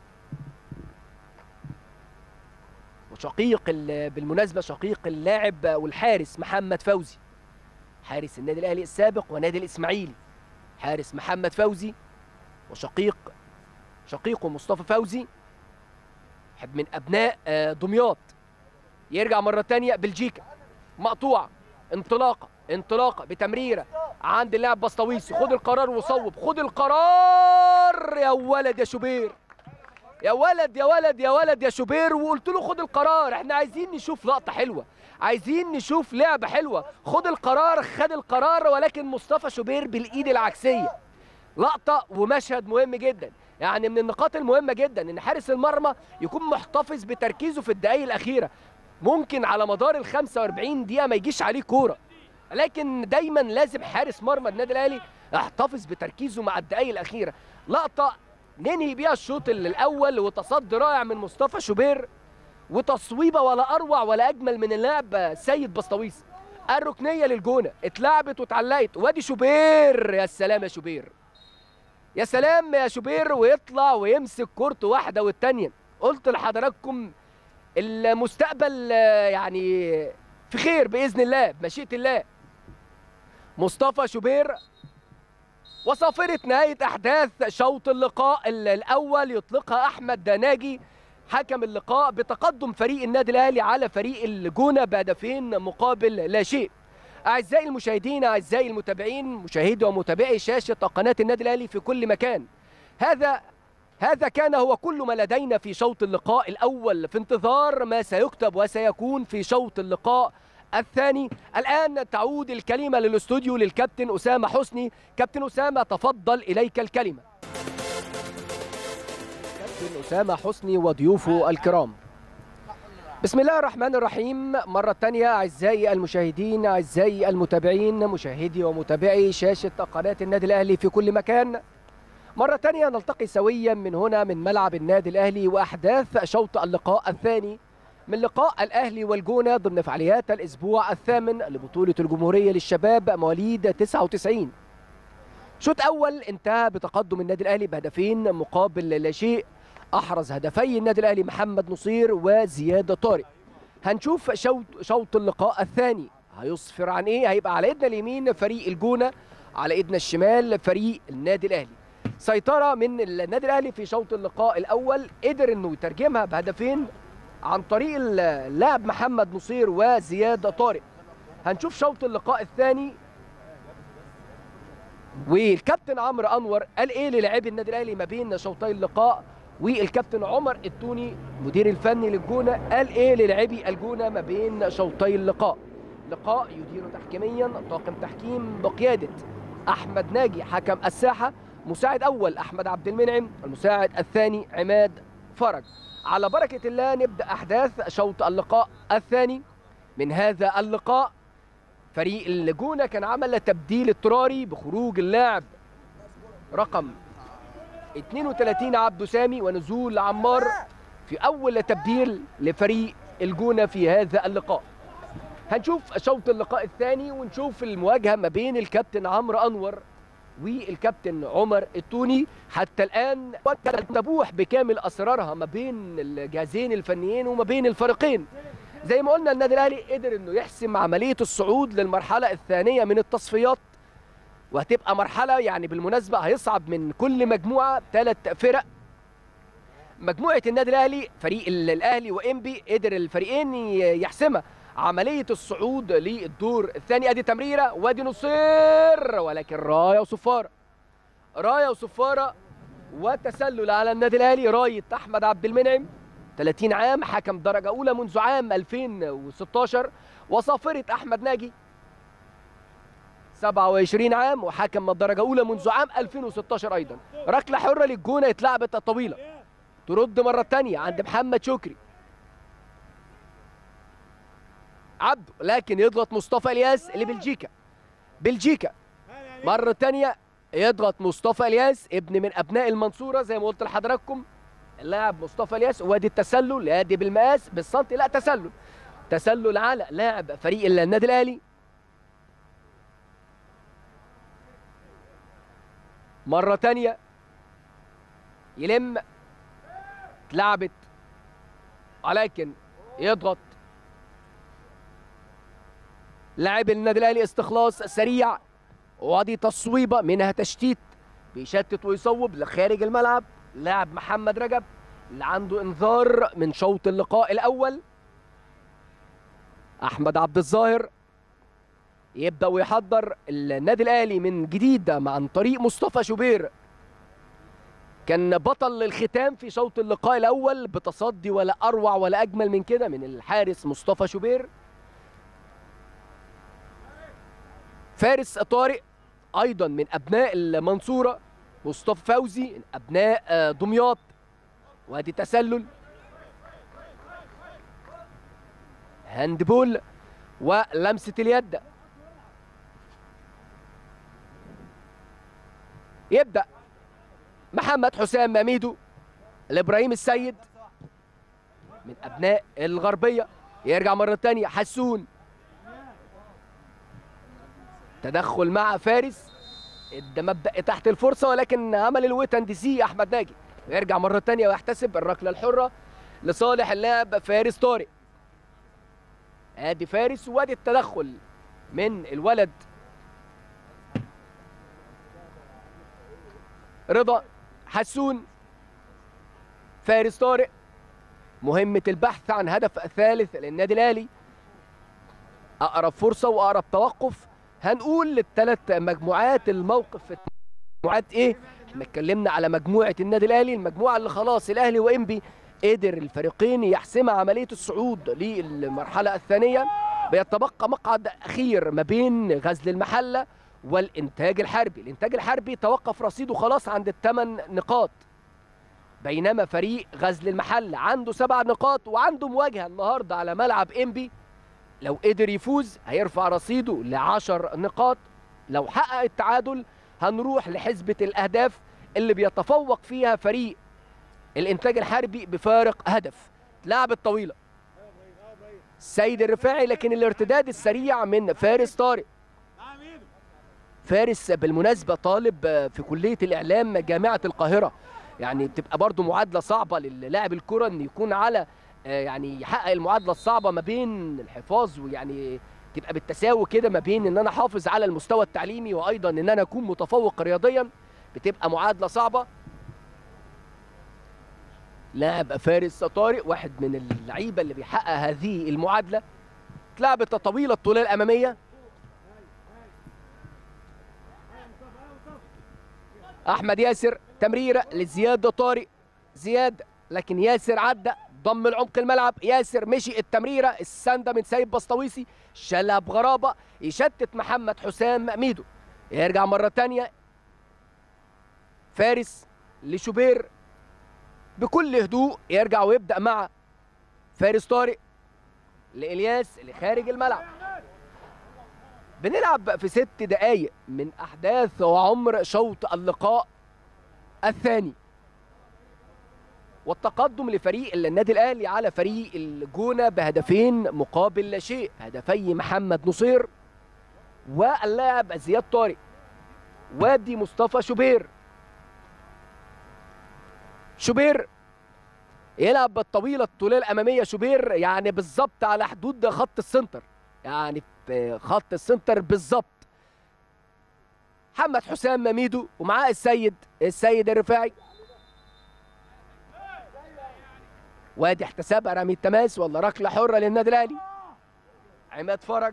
[SPEAKER 1] وشقيق ال... بالمناسبه شقيق اللاعب والحارس محمد فوزي حارس النادي الاهلي السابق ونادي الاسماعيلي حارس محمد فوزي وشقيق شقيقه مصطفى فوزي واحد من ابناء آه، دمياط يرجع مره تانية بلجيكا مقطوعه انطلاقه انطلاقه بتمريره عند اللاعب بسطويسي خد القرار وصوب خد القرار يا ولد يا شوبير يا ولد يا ولد يا ولد يا شوبير وقلت له خد القرار احنا عايزين نشوف لقطه حلوه عايزين نشوف لعبه حلوه خد القرار خد القرار ولكن مصطفى شوبير بالايد العكسيه لقطه ومشهد مهم جدا يعني من النقاط المهمه جدا ان حارس المرمى يكون محتفظ بتركيزه في الدقائق الاخيره ممكن على مدار ال 45 دقيقه ما يجيش عليه كوره لكن دايما لازم حارس مرمى النادي الاهلي يحتفظ بتركيزه مع الدقائق الاخيره لقطه ننهي بيها الشوط الاول وتصدي رائع من مصطفى شوبير وتصويبه ولا اروع ولا اجمل من اللاعب سيد بسطويس الركنيه للجونه اتلعبت واتعلقت وادي شوبير يا سلام يا شوبير يا سلام يا شوبير ويطلع ويمسك كورته واحده والتانيه قلت لحضراتكم المستقبل آه، يعني في خير باذن الله بمشيئه الله مصطفى شوبير وصافرة نهاية أحداث شوط اللقاء ال- الأول يطلقها أحمد ناجي حكم اللقاء بتقدم فريق النادي الأهلي على فريق الجونة بهدفين مقابل لا شيء أعزائي المشاهدين أعزائي المتابعين مشاهدي ومتابعي شاشة قناة النادي الأهلي في كل مكان هذا هذا كان هو كل ما لدينا في شوط اللقاء الأول في انتظار ما سيكتب وسيكون في شوط اللقاء الثاني الآن تعود الكلمة للاستوديو للكابتن أسامة حسني كابتن أسامة تفضل إليك الكلمة كابتن أسامة حسني وضيوفه الكرام بسم الله الرحمن الرحيم مرة تانية أعزائي المشاهدين أعزائي المتابعين مشاهدي ومتابعي شاشة قناة النادي الأهلي في كل مكان مرة تانية نلتقي سويا من هنا من ملعب النادي الأهلي وأحداث شوط اللقاء الثاني من لقاء الأهلي والجونة ضمن فعاليات الأسبوع الثامن لبطولة الجمهورية للشباب مواليد 99 شوط أول انتهى بتقدم النادي الأهلي بهدفين مقابل لا شيء أحرز هدفي النادي الأهلي محمد نصير وزياد طارق هنشوف شوط شوط اللقاء الثاني هيصفر عن ايه هيبقى على ايدنا اليمين فريق الجونه على ايدنا الشمال فريق النادي الاهلي سيطره من النادي الاهلي في شوط اللقاء الاول قدر انه يترجمها بهدفين عن طريق اللاعب محمد نصير وزياد طارق هنشوف شوط اللقاء الثاني والكابتن عمرو انور قال ايه للاعبي النادي الاهلي ما بين شوطي اللقاء والكابتن عمر التوني مدير الفني للجونه قال ايه للاعبي الجونه ما بين شوطي اللقاء لقاء يدير تحكيميا طاقم تحكيم بقياده احمد ناجي حكم الساحه مساعد اول احمد عبد المنعم المساعد الثاني عماد فرج على بركه الله نبدا احداث شوط اللقاء الثاني من هذا اللقاء فريق الجونه كان عمل تبديل اضطراري بخروج اللاعب رقم 32 عبد سامي ونزول عمار في اول تبديل لفريق الجونه في هذا اللقاء هنشوف شوط اللقاء الثاني ونشوف المواجهه ما بين الكابتن عمرو انور والكابتن عمر التوني حتى الان تبوح بكامل اسرارها ما بين الجهازين الفنيين وما بين الفريقين زي ما قلنا النادي الاهلي قدر انه يحسم عمليه الصعود للمرحله الثانيه من التصفيات وهتبقى مرحله يعني بالمناسبه هيصعد من كل مجموعه ثلاث فرق مجموعه النادي الاهلي فريق ال- الاهلي وانبي قدر الفريقين ي- يحسمها عمليه الصعود للدور الثاني ادي تمريره وادي نصير ولكن رايه وصفاره رايه وصفاره وتسلل على النادي الاهلي رايه احمد عبد المنعم 30 عام حكم درجه اولى منذ عام 2016 وصافره احمد ناجي 27 عام وحكم الدرجه اولى منذ عام 2016 ايضا ركله حره للجونه اتلعبت طويله ترد مره ثانيه عند محمد شكري عبده لكن يضغط مصطفى الياس لبلجيكا بلجيكا مرة تانية يضغط مصطفى الياس ابن من ابناء المنصورة زي ما قلت لحضراتكم اللاعب مصطفى الياس وادي التسلل يادي بالمقاس بالسنتي لا تسلل تسلل على لاعب فريق النادي الاهلي مرة تانية يلم اتلعبت ولكن يضغط لاعب النادي الاهلي استخلاص سريع وادي تصويبه منها تشتيت بيشتت ويصوب لخارج الملعب لاعب محمد رجب اللي عنده انذار من شوط اللقاء الاول احمد عبد الظاهر يبدا ويحضر النادي الاهلي من جديد مع عن طريق مصطفى شوبير كان بطل الختام في شوط اللقاء الاول بتصدي ولا اروع ولا اجمل من كده من الحارس مصطفى شوبير فارس طارق ايضا من ابناء المنصوره مصطفى فوزي من ابناء آه، دمياط وادي تسلل هاندبول ولمسه اليد يبدا محمد حسام ميدو لابراهيم السيد من ابناء الغربيه يرجع مره تانية حسون تدخل مع فارس ادى مبدا تحت الفرصه ولكن عمل الوتن دي سي احمد ناجي ويرجع مره تانية ويحتسب الركله الحره لصالح اللاعب فارس طارق ادي فارس وادي التدخل من الولد رضا حسون فارس طارق مهمة البحث عن هدف ثالث للنادي الأهلي أقرب فرصة وأقرب توقف هنقول للثلاث مجموعات الموقف في مجموعات إيه؟ احنا اتكلمنا على مجموعة النادي الأهلي المجموعة اللي خلاص الأهلي وإنبي قدر الفريقين يحسم عملية الصعود للمرحلة الثانية بيتبقى مقعد أخير ما بين غزل المحلة والإنتاج الحربي الإنتاج الحربي توقف رصيده خلاص عند الثمان نقاط بينما فريق غزل المحل عنده سبع نقاط وعنده مواجهة النهاردة على ملعب إنبي لو قدر يفوز هيرفع رصيده لعشر نقاط لو حقق التعادل هنروح لحسبة الأهداف اللي بيتفوق فيها فريق الإنتاج الحربي بفارق هدف لعبة طويلة السيد الرفاعي لكن الارتداد السريع من فارس طارق
[SPEAKER 2] نعم ايده
[SPEAKER 1] فارس بالمناسبة طالب في كلية الإعلام جامعة القاهرة يعني بتبقى برضو معادلة صعبة للاعب الكرة إن يكون على آه، يعني يحقق المعادلة الصعبة ما بين الحفاظ ويعني تبقى بالتساوي كده ما بين إن أنا أحافظ على المستوى التعليمي وأيضا إن أنا أكون متفوق رياضيا بتبقى معادلة صعبة لاعب فارس طارق واحد من اللعيبة اللي بيحقق هذه المعادلة اتلعبت طويلة الطولية الأمامية احمد ياسر تمريره لزياد طارق زياد لكن ياسر عدى ضم العمق الملعب ياسر مشي التمريره السنده من سيد بسطويسي شالها بغرابه يشتت محمد حسام ميدو يرجع مره تانية فارس لشوبير بكل هدوء يرجع ويبدا مع فارس طارق لإلياس اللي خارج الملعب بنلعب في ست دقايق من أحداث وعمر شوط اللقاء الثاني والتقدم لفريق النادي الأهلي على فريق الجونة بهدفين مقابل لا شيء هدفي محمد نصير واللاعب زياد طارق وادي مصطفى شوبير شوبير يلعب بالطويلة الطولية الأمامية شوبير يعني بالظبط على حدود خط السنتر يعني في خط السنتر بالظبط محمد حسام ميدو ومعاه السيد السيد الرفاعي وادي احتسابها رمي التماس ولا ركله حره للنادي الاهلي عماد فرج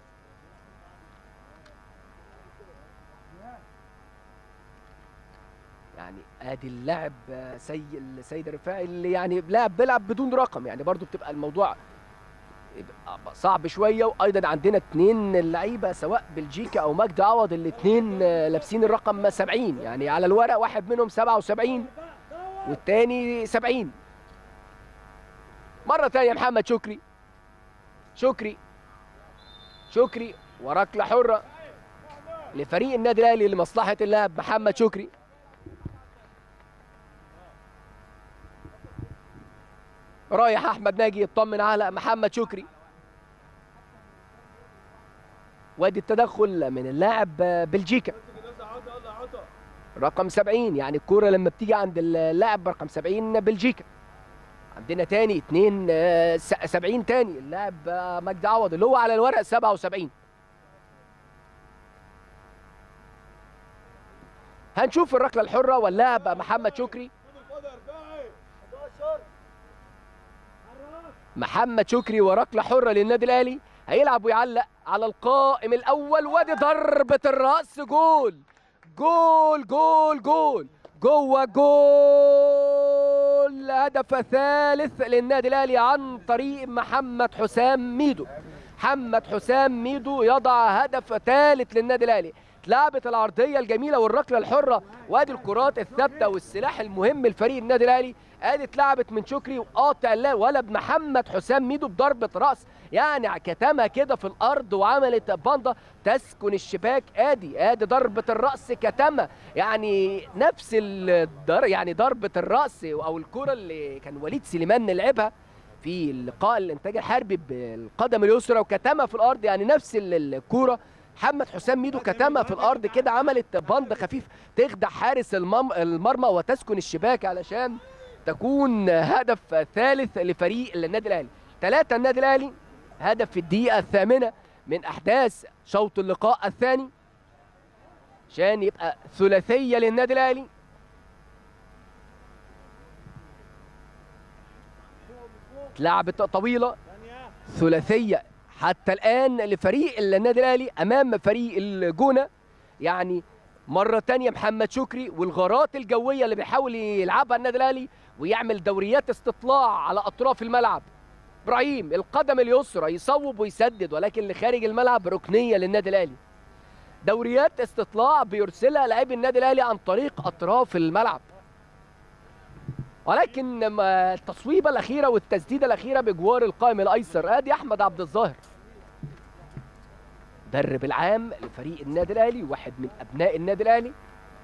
[SPEAKER 1] يعني ادي اللاعب آه، سي السيد الرفاعي اللي يعني لاعب بيلعب بدون رقم يعني برضو بتبقى الموضوع يبقى صعب شويه وايضا عندنا اثنين لعيبه سواء بلجيكا او مجدي عوض الاثنين لابسين الرقم 70 يعني على الورق واحد منهم 77 والتاني 70 مره ثانيه محمد شكري شكري شكري وركله حره لفريق النادي الاهلي لمصلحه اللاعب محمد شكري رايح احمد ناجي يطمن على محمد شكري وادي التدخل من اللاعب بلجيكا رقم 70 يعني الكوره لما بتيجي عند اللاعب رقم 70 بلجيكا عندنا تاني اتنين آه، س- 70 تاني اللاعب آه، مجدي عوض اللي هو على الورق 77 هنشوف الركله الحره واللاعب محمد شكري محمد شكري وركله حره للنادي الاهلي هيلعب ويعلق على القائم الاول وادي ضربه الراس جول جول جول جول جوه جول هدف ثالث للنادي الاهلي عن طريق محمد حسام ميدو محمد حسام ميدو يضع هدف ثالث للنادي الاهلي اتلعبت العرضيه الجميله والركله الحره وادي الكرات الثابته والسلاح المهم لفريق النادي الاهلي ادي اتلعبت من شكري وقاطع الله ولد محمد حسام ميدو بضربه راس يعني كتمها كده في الارض وعملت باندا تسكن الشباك ادي ادي ضربه الراس كتمها يعني نفس الدر يعني ضربه الراس او الكره اللي كان وليد سليمان لعبها في اللقاء الانتاج الحربي بالقدم اليسرى وكتمها في الارض يعني نفس ال- الكوره محمد حسام ميدو كتمها في الارض كده عملت بند خفيف تخدع حارس المم- المرمى وتسكن الشباك علشان تكون هدف ثالث لفريق النادي الاهلي ثلاثة النادي الاهلي هدف في الدقيقة الثامنة من احداث شوط اللقاء الثاني عشان يبقى ثلاثية للنادي الاهلي لعبة طويلة
[SPEAKER 2] ثانية
[SPEAKER 1] ثلاثية حتى الآن لفريق النادي الأهلي أمام فريق الجونة يعني مرة تانية محمد شكري والغارات الجوية اللي بيحاول يلعبها النادي الأهلي ويعمل دوريات استطلاع على أطراف الملعب إبراهيم القدم اليسرى يصوب ويسدد ولكن لخارج الملعب ركنية للنادي الأهلي دوريات استطلاع بيرسلها لاعبي النادي الأهلي عن طريق أطراف الملعب ولكن ما التصويبه الاخيره والتسديده الاخيره بجوار القائم الايسر ادي احمد عبد الظاهر مدرب العام لفريق النادي الاهلي واحد من ابناء النادي الاهلي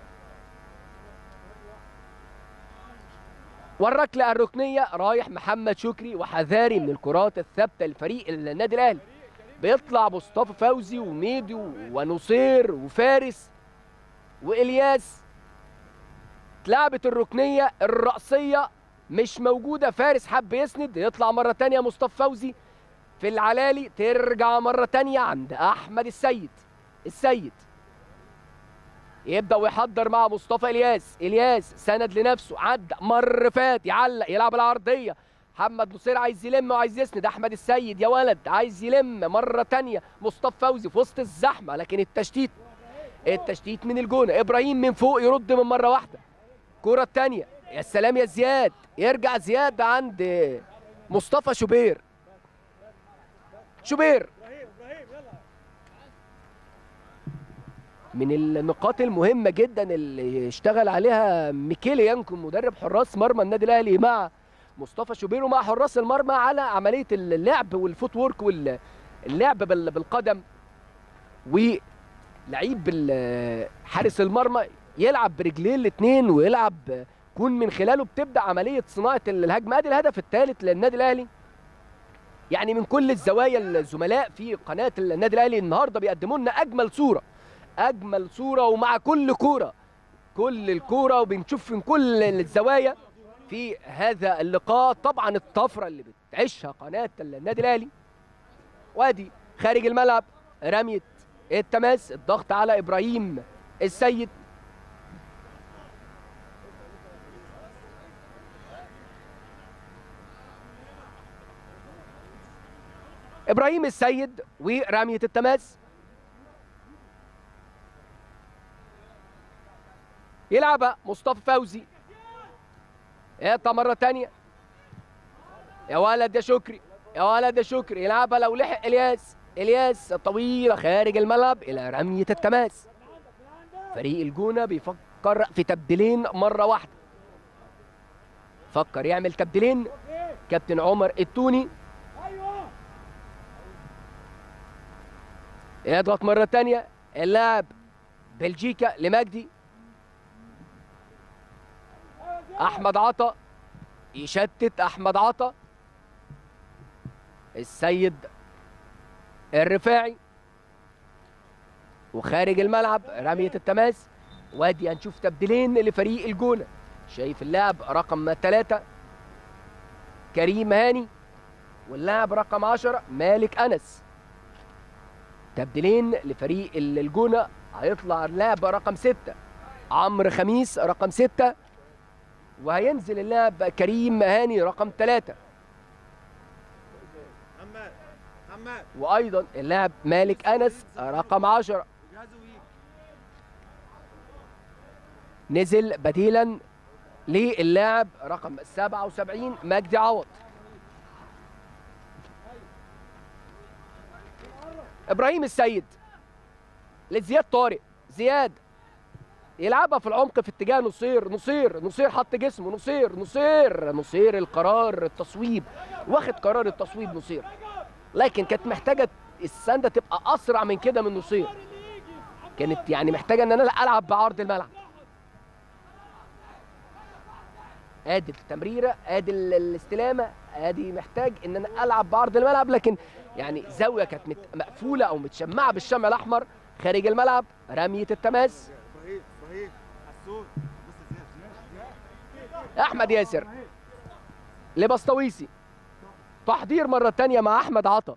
[SPEAKER 1] والركله الركنيه رايح محمد شكري وحذاري من الكرات الثابته لفريق النادي الاهلي بيطلع مصطفى فوزي وميدي ونصير وفارس والياس اتلعبت الركنيه الرأسيه مش موجوده فارس حب يسند يطلع مره تانية مصطفى فوزي في العلالي ترجع مره تانية عند احمد السيد السيد يبدا ويحضر مع مصطفى الياس الياس سند لنفسه عدى مر فات يعلق يلعب العرضيه محمد نصير عايز يلم وعايز يسند احمد السيد يا ولد عايز يلم مره تانية مصطفى فوزي في وسط الزحمه لكن التشتيت التشتيت من الجونه ابراهيم من فوق يرد من مره واحده الكرة التانية يا سلام يا زياد يرجع زياد عند مصطفى شوبير شوبير
[SPEAKER 2] ابراهيم ابراهيم يلا
[SPEAKER 1] من النقاط المهمة جدا اللي اشتغل عليها ميكيل يانكو مدرب حراس مرمى النادي الأهلي مع مصطفى شوبير ومع حراس المرمى على عملية اللعب والفوت وورك واللعب بال- بالقدم ولعيب بال- حارس المرمى يلعب برجليه الاثنين ويلعب يكون من خلاله بتبدا عمليه صناعه الهجمه ادي الهدف الثالث للنادي الاهلي يعني من كل الزوايا الزملاء في قناه النادي الاهلي النهارده بيقدموا لنا اجمل صوره اجمل صوره ومع كل كوره كل الكوره وبنشوف من كل الزوايا في هذا اللقاء طبعا الطفره اللي بتعيشها قناه النادي الاهلي وادي خارج الملعب رميه التماس الضغط على ابراهيم السيد ابراهيم السيد ورميه التماس يلعبها مصطفى فوزي يقطع مره تانية يا ولد يا شكري يا ولد يا شكري يلعبها لو لحق الياس الياس طويله خارج الملعب الى رميه التماس فريق الجونه بيفكر في تبديلين مره واحده فكر يعمل تبديلين كابتن عمر التوني
[SPEAKER 2] ايوه
[SPEAKER 1] يضغط مرة تانية اللاعب بلجيكا لمجدي أحمد عطا يشتت أحمد عطا السيد الرفاعي وخارج الملعب رمية التماس وادي هنشوف تبديلين لفريق الجونة شايف اللاعب رقم ثلاثة كريم هاني واللاعب رقم عشرة مالك أنس تبديلين لفريق ال- الجونة هيطلع اللاعب رقم ستة عمرو خميس رقم ستة وهينزل اللاعب كريم هاني رقم ثلاثة
[SPEAKER 2] محمد محمد
[SPEAKER 1] وأيضا اللاعب مالك أنس رقم عشرة
[SPEAKER 2] جهزوا ويجي
[SPEAKER 1] نزل بديلا للاعب رقم 77 مجدي عوض ابراهيم السيد لزياد طارق زياد يلعبها في العمق في اتجاه نصير نصير نصير حط جسمه نصير نصير نصير القرار التصويب واخد قرار التصويب نصير لكن كانت محتاجه السنده تبقى اسرع من كده من نصير كانت يعني محتاجه ان انا العب بعرض الملعب ادي التمريره ادي ال- الاستلامه ادي محتاج ان انا العب بعرض الملعب لكن يعني زاويه كانت مت- مقفوله او متشمعه بالشمع الاحمر خارج الملعب رميه التماس
[SPEAKER 2] ابراهيم ابراهيم حسون بص ازاي
[SPEAKER 1] احمد ياسر لبسطويسي تحضير مره تانية مع احمد عطا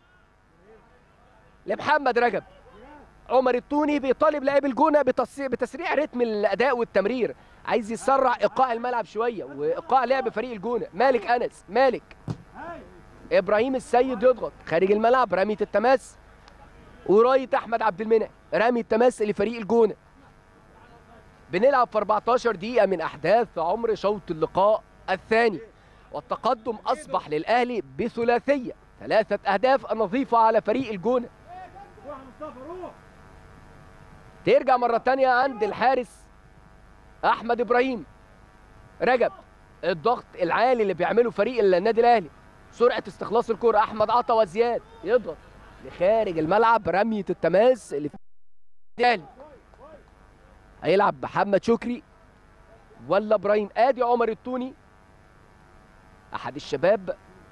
[SPEAKER 1] لمحمد رجب عمر التوني بيطالب لاعب الجونه بتص- بتسريع رتم الاداء والتمرير عايز يسرع ايقاع الملعب شويه وايقاع لعب فريق الجونه مالك انس مالك ابراهيم السيد يضغط خارج الملعب رميه التماس ورايه احمد عبد المنعم رمي التماس لفريق الجونه بنلعب في 14 دقيقة من أحداث عمر شوط اللقاء الثاني والتقدم أصبح للأهلي بثلاثية ثلاثة أهداف نظيفة على فريق الجونة
[SPEAKER 2] روح يا مصطفى روح
[SPEAKER 1] ترجع مرة تانية عند الحارس أحمد إبراهيم رجب الضغط العالي اللي بيعمله فريق النادي الأهلي سرعة استخلاص الكرة أحمد عطا وزياد يضغط لخارج الملعب رمية التماس اللي في الأهلي هيلعب محمد شكري ولا إبراهيم آدي عمر التوني أحد الشباب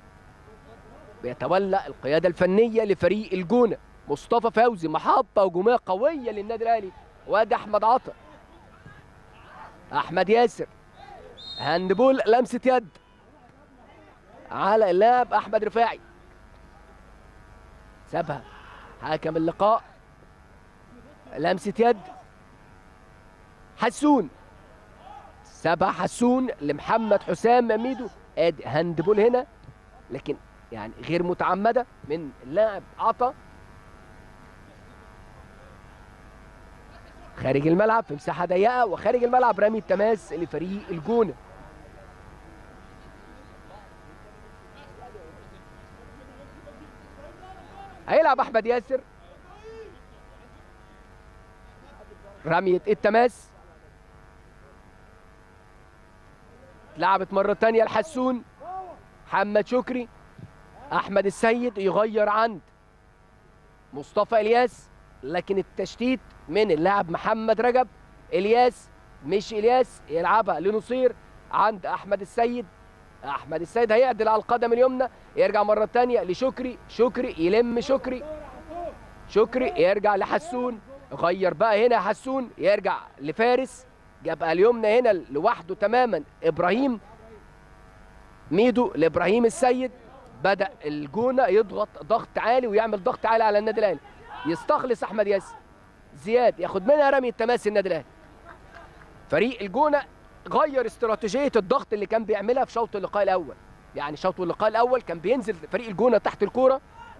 [SPEAKER 1] بيتولى القيادة الفنية لفريق الجونة مصطفى فوزي محطة هجومية قوية للنادي الأهلي وادي أحمد عطا أحمد ياسر هاندبول لمسة يد على اللاعب أحمد رفاعي سابها حكم اللقاء لمسة يد حسون سابها حسون لمحمد حسام ميدو ادي هاندبول هنا لكن يعني غير متعمده من اللاعب عطا خارج الملعب في مساحه ضيقه وخارج الملعب رمي التماس لفريق الجونه هيلعب احمد ياسر رميه التماس لعبت مره تانية لحسون محمد شكري احمد السيد يغير عند مصطفى الياس لكن التشتيت من اللاعب محمد رجب الياس مش الياس يلعبها لنصير عند احمد السيد احمد السيد هيعدل على القدم اليمنى يرجع مره تانية لشكري شكري يلم شكري شكري يرجع لحسون غير بقى هنا حسون يرجع لفارس جابها اليمنى هنا لوحده تماما ابراهيم ميدو لابراهيم السيد بدا الجونه يضغط ضغط عالي ويعمل ضغط عالي على النادي الاهلي يستخلص احمد ياسر زياد ياخد منها رمي التماس النادي الاهلي فريق الجونه غير استراتيجيه الضغط اللي كان بيعملها في شوط اللقاء الاول يعني شوط اللقاء الاول كان بينزل فريق الجونه تحت الكوره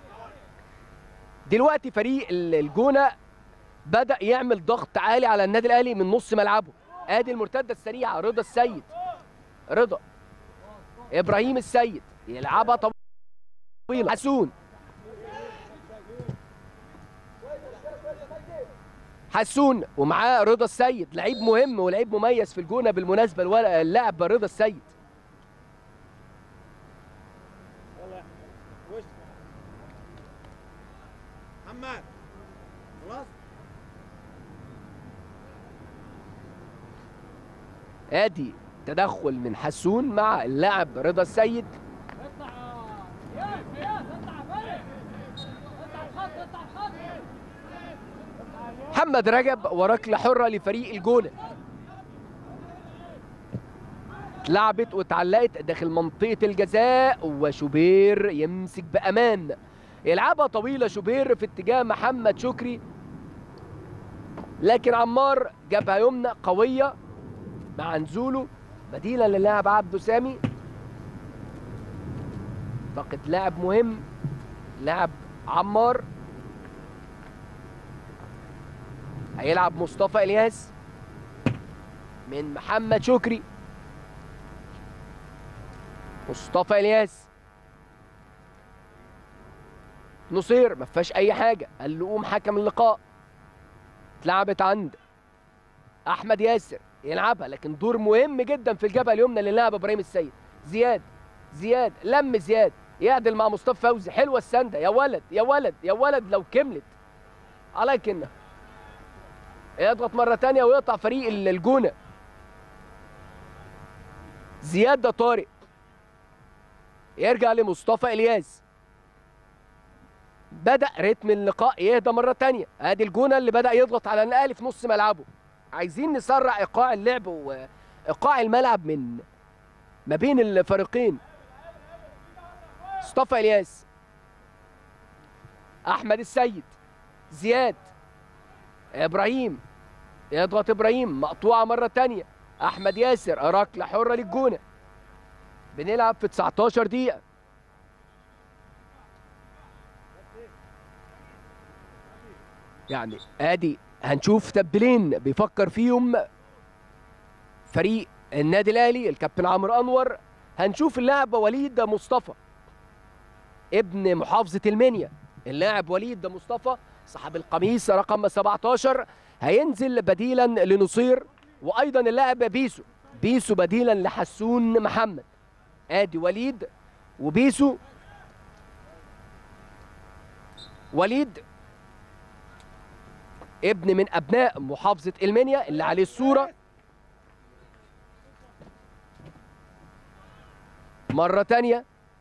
[SPEAKER 1] دلوقتي فريق ال- الجونه بدا يعمل ضغط عالي على النادي الاهلي من نص ملعبه ادي المرتده السريعه رضا السيد رضا ابراهيم السيد يلعبها طويله حسون حسون ومعاه رضا السيد لعيب مهم ولعيب مميز في الجونه بالمناسبه الول- اللاعب رضا السيد
[SPEAKER 2] يلا يا احمد وش محمد خلاص
[SPEAKER 1] ادي تدخل من حسون مع اللاعب رضا السيد محمد رجب وركله حره لفريق الجونه اتلعبت واتعلقت داخل منطقه الجزاء وشوبير يمسك بامان يلعبها طويله شوبير في اتجاه محمد شكري لكن عمار جابها يمنى قويه مع نزوله بديلا للاعب عبده سامي اعتقد لاعب مهم لاعب عمار هيلعب مصطفى الياس من محمد شكري مصطفى الياس نصير ما فيهاش اي حاجه قال له قوم حكم اللقاء اتلعبت عند احمد ياسر يلعبها لكن دور مهم جدا في الجبهه اليمنى اللي لعب ابراهيم السيد زياد زياد لم زياد يعدل مع مصطفى فوزي حلوه السنده يا ولد يا ولد يا ولد لو كملت على كنا يضغط مره تانية ويقطع فريق ال- الجونه زياد ده طارق يرجع لمصطفى الياس بدا رتم اللقاء يهدى مره تانية ادي الجونه اللي بدا يضغط على الاهلي في نص ملعبه عايزين نسرع ايقاع اللعب وايقاع الملعب من ما بين الفريقين مصطفى الياس احمد السيد زياد ابراهيم يضغط ابراهيم مقطوعه مره تانية احمد ياسر ركله حره للجونه بنلعب في 19 دقيقه يعني ادي هنشوف تبديلين بيفكر فيهم فريق النادي الاهلي الكابتن عمرو انور هنشوف اللاعب وليد مصطفى ابن محافظه المنيا اللاعب وليد مصطفى صاحب القميص رقم 17 هينزل بديلا لنصير وايضا اللاعب بيسو بيسو بديلا لحسون محمد ادي وليد وبيسو وليد ابن من ابناء محافظه المنيا اللي عليه الصوره مره تانية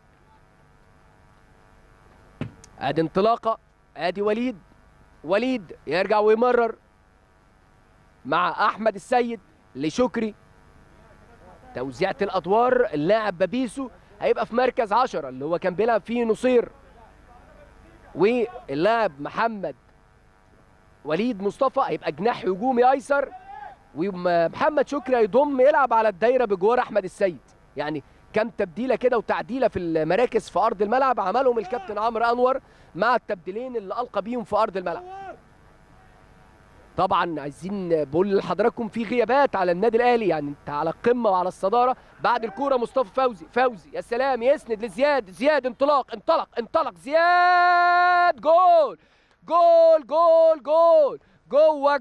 [SPEAKER 1] ادي انطلاقه ادي وليد وليد يرجع ويمرر مع احمد السيد لشكري توزيعة الادوار اللاعب بابيسو هيبقى في مركز عشرة اللي هو كان بيلعب فيه نصير واللاعب محمد وليد مصطفى هيبقى جناح هجومي ايسر ومحمد شكري هيضم يلعب على الدايره بجوار احمد السيد يعني كام تبديله كده وتعديله في المراكز في ارض الملعب عملهم الكابتن عمرو انور مع التبديلين اللي القى بيهم في ارض الملعب طبعا عايزين بقول لحضراتكم في غيابات على النادي الاهلي يعني انت على القمه وعلى الصداره بعد الكوره مصطفى فوزي فوزي يا سلام يسند لزياد زياد انطلاق انطلق انطلق زياد جول جول جول جول جوه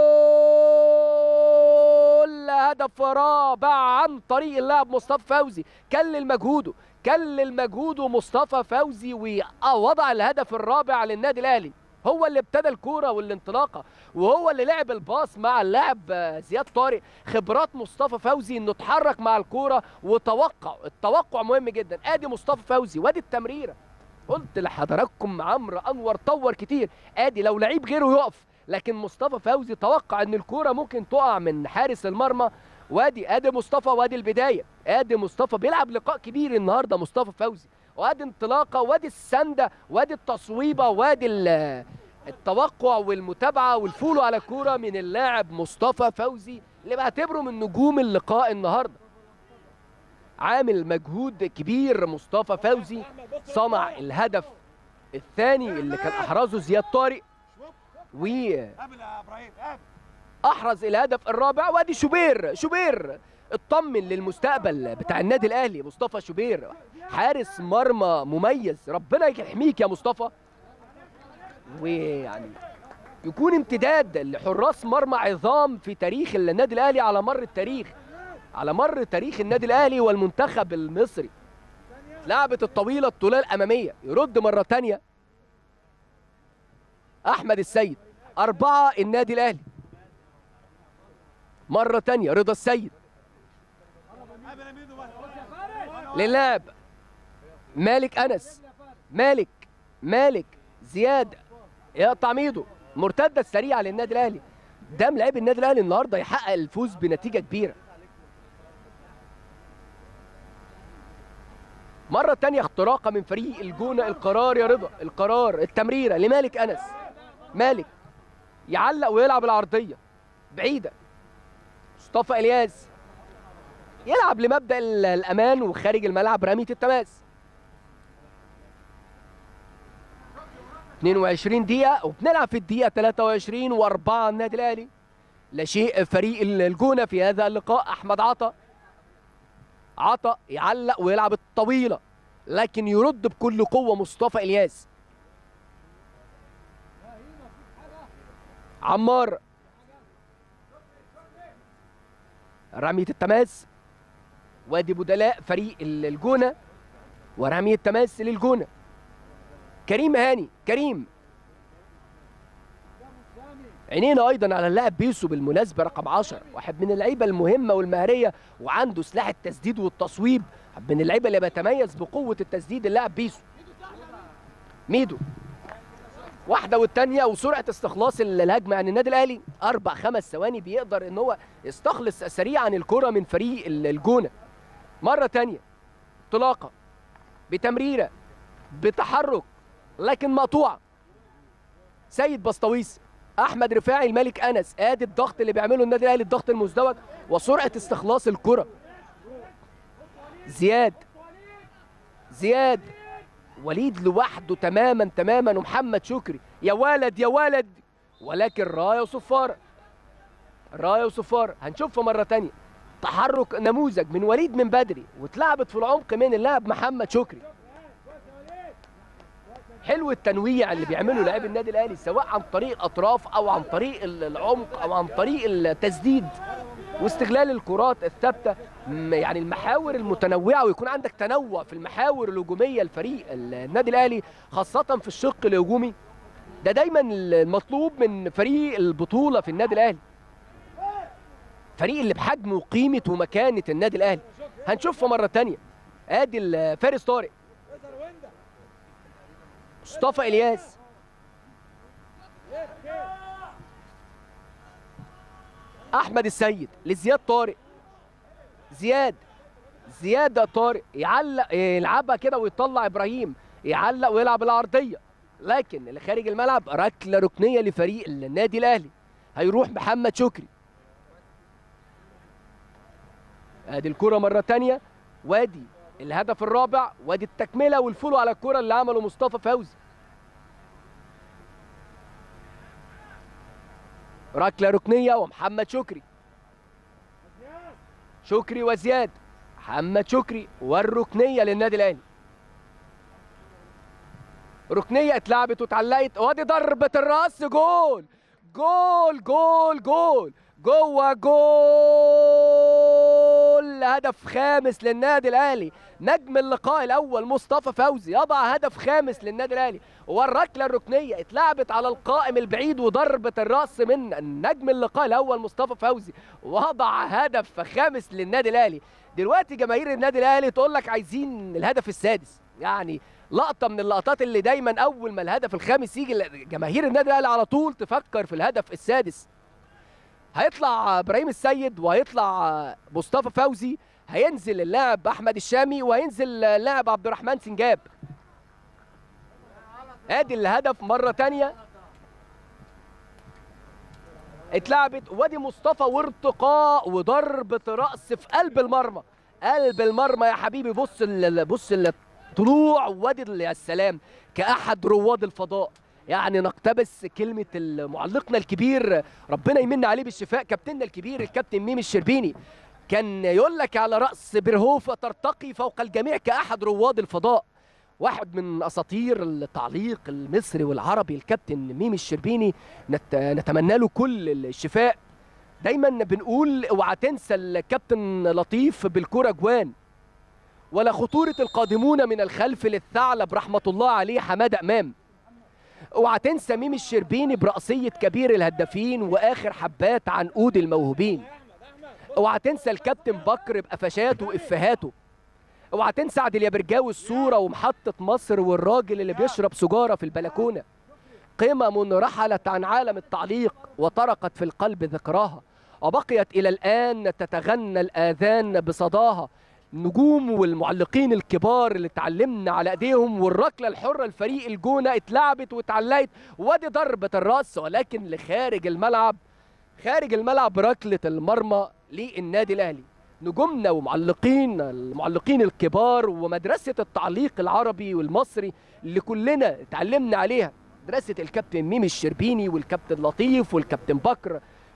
[SPEAKER 1] جول هدف رابع عن طريق اللاعب مصطفى فوزي كلل مجهوده كلل مجهوده مصطفى فوزي ووضع الهدف الرابع للنادي الاهلي هو اللي ابتدى الكوره والانطلاقه وهو اللي لعب الباص مع اللاعب آه، زياد طارق خبرات مصطفى فوزي انه اتحرك مع الكوره وتوقع التوقع مهم جدا ادي مصطفى فوزي وادي التمريره قلت لحضراتكم عمرو انور طور كتير ادي لو لعيب غيره يقف لكن مصطفى فوزي توقع ان الكوره ممكن تقع من حارس المرمى وادي ادي مصطفى وادي البدايه ادي مصطفى بيلعب لقاء كبير النهارده مصطفى فوزي وادي انطلاقه وادي السنده وادي التصويبه وادي ال- التوقع والمتابعه والفولو على الكوره من اللاعب مصطفى فوزي اللي بعتبره من نجوم اللقاء النهارده عامل مجهود كبير مصطفى فوزي صنع الهدف الثاني اللي كان احرزه زياد طارق واحرز
[SPEAKER 2] قابل يا ابراهيم قابل
[SPEAKER 1] الهدف الرابع وادي شوبير شوبير اطمن للمستقبل بتاع النادي الاهلي مصطفى شوبير حارس مرمى مميز ربنا يحميك يا مصطفى ويعني يكون امتداد لحراس مرمى عظام في تاريخ النادي الاهلي على مر التاريخ على مر تاريخ النادي الاهلي والمنتخب المصري لعبت الطويله الطولة الاماميه يرد مره تانية احمد السيد اربعه النادي الاهلي مره تانية رضا السيد
[SPEAKER 2] قابل يمينه بس
[SPEAKER 1] للاعب مالك انس مالك مالك زياد يقطع ميدو مرتده سريعه للنادي الاهلي ده لاعب النادي الاهلي النهارده يحقق الفوز بنتيجه كبيره مرة تانية اختراقة من فريق الجونة القرار يا رضا القرار التمريرة لمالك أنس مالك يعلق ويلعب العرضية بعيدة مصطفى إلياس يلعب لمبدأ ال- الأمان وخارج الملعب رمية التماس 22 دقيقة وبنلعب في الدقيقة 23 وأربعة النادي الأهلي لا شيء فريق الجونه في هذا اللقاء احمد عطا عطا يعلق ويلعب الطويله لكن يرد بكل قوه مصطفى الياس عمار رمية التماس وادي بدلاء فريق ال- الجونة ورمية تماس للجونة كريم هاني كريم عينينا ايضا على اللاعب بيسو بالمناسبه رقم 10 واحد من اللعيبه المهمه والمهريه وعنده سلاح التسديد والتصويب واحد من اللعيبه اللي بيتميز بقوه التسديد اللاعب بيسو ميدو واحده والتانيه وسرعه استخلاص ال- الهجمه يعني النادي الاهلي اربع خمس ثواني بيقدر ان هو يستخلص سريعا الكره من فريق ال- الجونه مره تانيه انطلاقه بتمريره بتحرك لكن مقطوعه سيد بسطويس احمد رفاعي الملك انس ادي الضغط اللي بيعمله النادي الاهلي الضغط المزدوج وسرعه استخلاص الكره زياد زياد وليد لوحده تماما تماما ومحمد شكري يا ولد يا ولد ولكن رايه وصفاره رايه وصفاره هنشوفها مره تانية تحرك نموذج من وليد من بدري واتلعبت في العمق من اللاعب محمد شكري حلو التنويع اللي بيعمله لاعب النادي الاهلي سواء عن طريق الاطراف او عن طريق ال- العمق او عن طريق التسديد واستغلال الكرات الثابته م- يعني المحاور المتنوعه ويكون عندك تنوع في المحاور الهجوميه لفريق ال- النادي الاهلي خاصه في الشق الهجومي ده دايما المطلوب من فريق البطوله في النادي الاهلي فريق اللي بحجم وقيمه ومكانه النادي الاهلي هنشوفها مره تانية ادي ال- فارس طارق
[SPEAKER 2] يقدر وينده
[SPEAKER 1] مصطفى الياس احمد السيد لزياد طارق زياد زياد طارق يعلق يلعبها كده ويطلع ابراهيم يعلق ويلعب العرضيه لكن اللي خارج الملعب ركله ركنيه لفريق النادي الاهلي هيروح محمد شكري ادي الكره مره تانية وادي الهدف الرابع وادي التكمله والفولو على الكره اللي عمله مصطفى فوزي ركله ركنيه ومحمد شكري شكري وزياد محمد شكري والركنيه للنادي الاهلي ركنيه اتلعبت واتعلقت وادي ضربه الراس جول جول جول جول جوه جول هدف خامس للنادي الاهلي نجم اللقاء الاول مصطفى فوزي يضع هدف خامس للنادي الاهلي والركله الركنيه اتلعبت على القائم البعيد وضربه الراس من نجم اللقاء الاول مصطفى فوزي وضع هدف خامس للنادي الاهلي دلوقتي جماهير النادي الاهلي تقول لك عايزين الهدف السادس يعني لقطه من اللقطات اللي دايما اول ما الهدف الخامس يجي جماهير النادي الاهلي على طول تفكر في الهدف السادس هيطلع ابراهيم السيد وهيطلع مصطفى فوزي هينزل اللاعب احمد الشامي وهينزل اللاعب عبد الرحمن سنجاب ادي الهدف مره تانية اتلعبت وادي مصطفى وارتقاء وضربه راس في قلب المرمى قلب المرمى يا حبيبي بص ال- بص الطلوع وادي ال- يا سلام كاحد رواد الفضاء يعني نقتبس كلمة معلقنا الكبير ربنا يمن عليه بالشفاء كابتننا الكبير الكابتن ميمي الشربيني كان يقول لك على رأس برهوفة ترتقي فوق الجميع كأحد رواد الفضاء واحد من اساطير التعليق المصري والعربي الكابتن ميمي الشربيني نت... نتمنى له كل الشفاء دايما بنقول اوعى تنسى الكابتن لطيف بالكرة جوان ولا خطورة القادمون من الخلف للثعلب رحمة الله عليه حمادة أمام اوعى تنسى ميمي الشربيني برأسية كبير الهدافين وآخر حبات عنقود الموهوبين اوعى تنسى الكابتن بكر بقفشاته وإفهاته اوعى تنسى عادل يابرجاوي الصورة ومحطة مصر والراجل اللي بيشرب سجارة في البلكونة قمم رحلت عن عالم التعليق وطرقت في القلب ذكراها وبقيت إلى الآن تتغنى الآذان بصداها النجوم والمعلقين الكبار اللي اتعلمنا على ايديهم والركله الحره الفريق الجونه اتلعبت واتعلقت وادي ضربه الراس ولكن لخارج الملعب خارج الملعب ركله المرمى للنادي الاهلي نجومنا ومعلقين المعلقين الكبار ومدرسه التعليق العربي والمصري اللي كلنا اتعلمنا عليها مدرسه الكابتن ميمي الشربيني والكابتن لطيف والكابتن بكر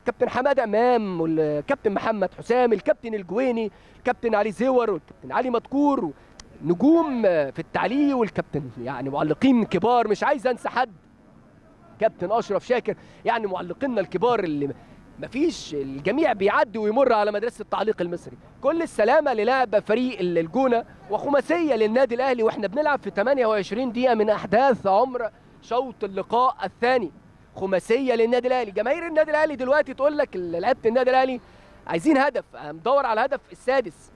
[SPEAKER 1] كابتن حماده امام والكابتن محمد حسام الكابتن الجويني الكابتن علي زور والكابتن علي مدكور نجوم في التعليق والكابتن يعني معلقين كبار مش عايز انسى حد كابتن اشرف شاكر يعني معلقينا الكبار اللي مفيش الجميع بيعدي ويمر على مدرسه التعليق المصري كل السلامه للاعب فريق الجونه وخماسيه للنادي الاهلي واحنا بنلعب في 28 دقيقه من احداث عمر شوط اللقاء الثاني خماسيه للنادي الاهلي جماهير النادي الاهلي دلوقتي تقول لك لعيبه النادي الاهلي عايزين هدف مدور على الهدف السادس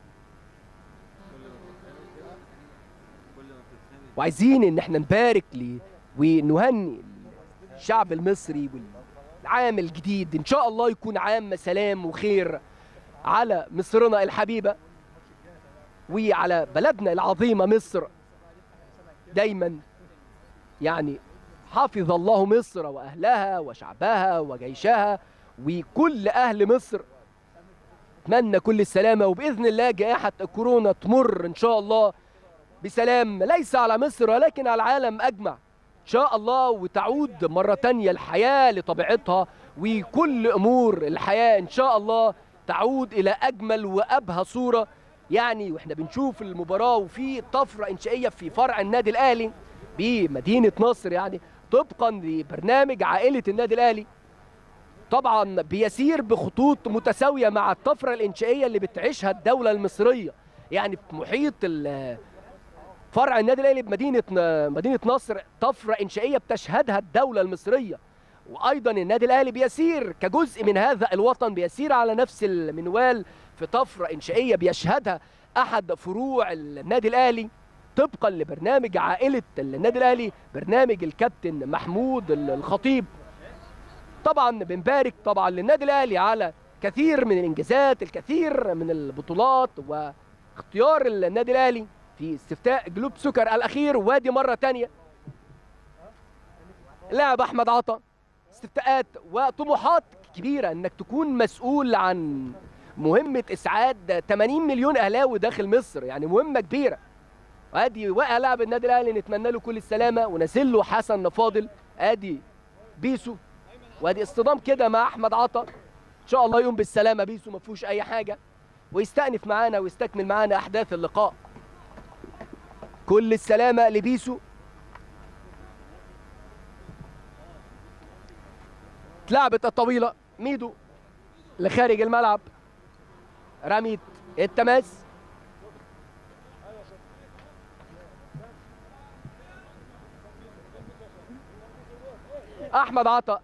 [SPEAKER 1] وعايزين ان احنا نبارك لي ونهني الشعب المصري والعام الجديد ان شاء الله يكون عام سلام وخير على مصرنا الحبيبه وعلى بلدنا العظيمه مصر دايما يعني حفظ الله مصر واهلها وشعبها وجيشها وكل اهل مصر اتمنى كل السلامه وباذن الله جائحه كورونا تمر ان شاء الله بسلام ليس على مصر ولكن على العالم اجمع ان شاء الله وتعود مره تانية الحياه لطبيعتها وكل امور الحياه ان شاء الله تعود الى اجمل وابهى صوره يعني واحنا بنشوف المباراه وفي طفره انشائيه في فرع النادي الاهلي بمدينه نصر يعني طبقا لبرنامج عائله النادي الاهلي طبعا بيسير بخطوط متساويه مع الطفره الانشائيه اللي بتعيشها الدوله المصريه يعني في محيط فرع النادي الاهلي بمدينه مدينه نصر طفره انشائيه بتشهدها الدوله المصريه وايضا النادي الاهلي بيسير كجزء من هذا الوطن بيسير على نفس المنوال في طفره انشائيه بيشهدها احد فروع النادي الاهلي طبقا لبرنامج عائله النادي الاهلي برنامج الكابتن محمود الخطيب طبعا بنبارك طبعا للنادي الاهلي على كثير من الانجازات الكثير من البطولات واختيار النادي الاهلي في استفتاء جلوب سكر الاخير وادي مره تانية لاعب احمد عطا استفتاءات وطموحات كبيره انك تكون مسؤول عن مهمه اسعاد 80 مليون اهلاوي داخل مصر يعني مهمه كبيره وادي وقع لاعب النادي الاهلي نتمنى له كل السلامه ونزل له حسن فاضل ادي بيسو وادي اصطدام كده مع احمد عطا ان شاء الله يوم بالسلامه بيسو ما فيهوش اي حاجه ويستأنف معانا ويستكمل معانا احداث اللقاء كل السلامة لبيسو اتلعبت الطويلة ميدو لخارج الملعب رميت التماس احمد عطا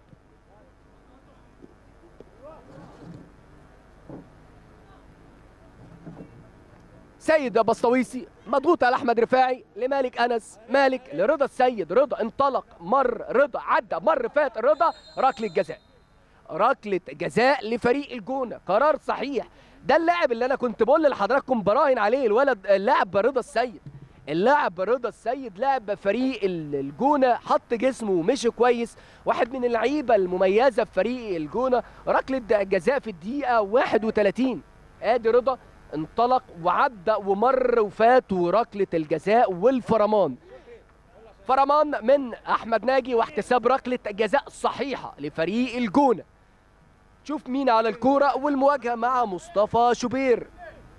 [SPEAKER 1] سيد بسطويسي مضغوط على احمد رفاعي لمالك انس مالك لرضا السيد رضا انطلق مر رضا عدى مر فات رضا ركله جزاء ركله جزاء لفريق الجونه قرار صحيح ده اللاعب اللي انا كنت بقول لحضراتكم براهن عليه الولد اللاعب رضا السيد اللاعب رضا السيد لاعب فريق الجونه حط جسمه ومشي كويس واحد من اللعيبه المميزه في فريق الجونه ركله جزاء في الدقيقه 31 ادي رضا انطلق وعدى ومر وفات وركله الجزاء والفرمان فرمان من احمد ناجي واحتساب ركله جزاء صحيحه لفريق الجونه شوف مين على الكوره والمواجهه مع مصطفى شوبير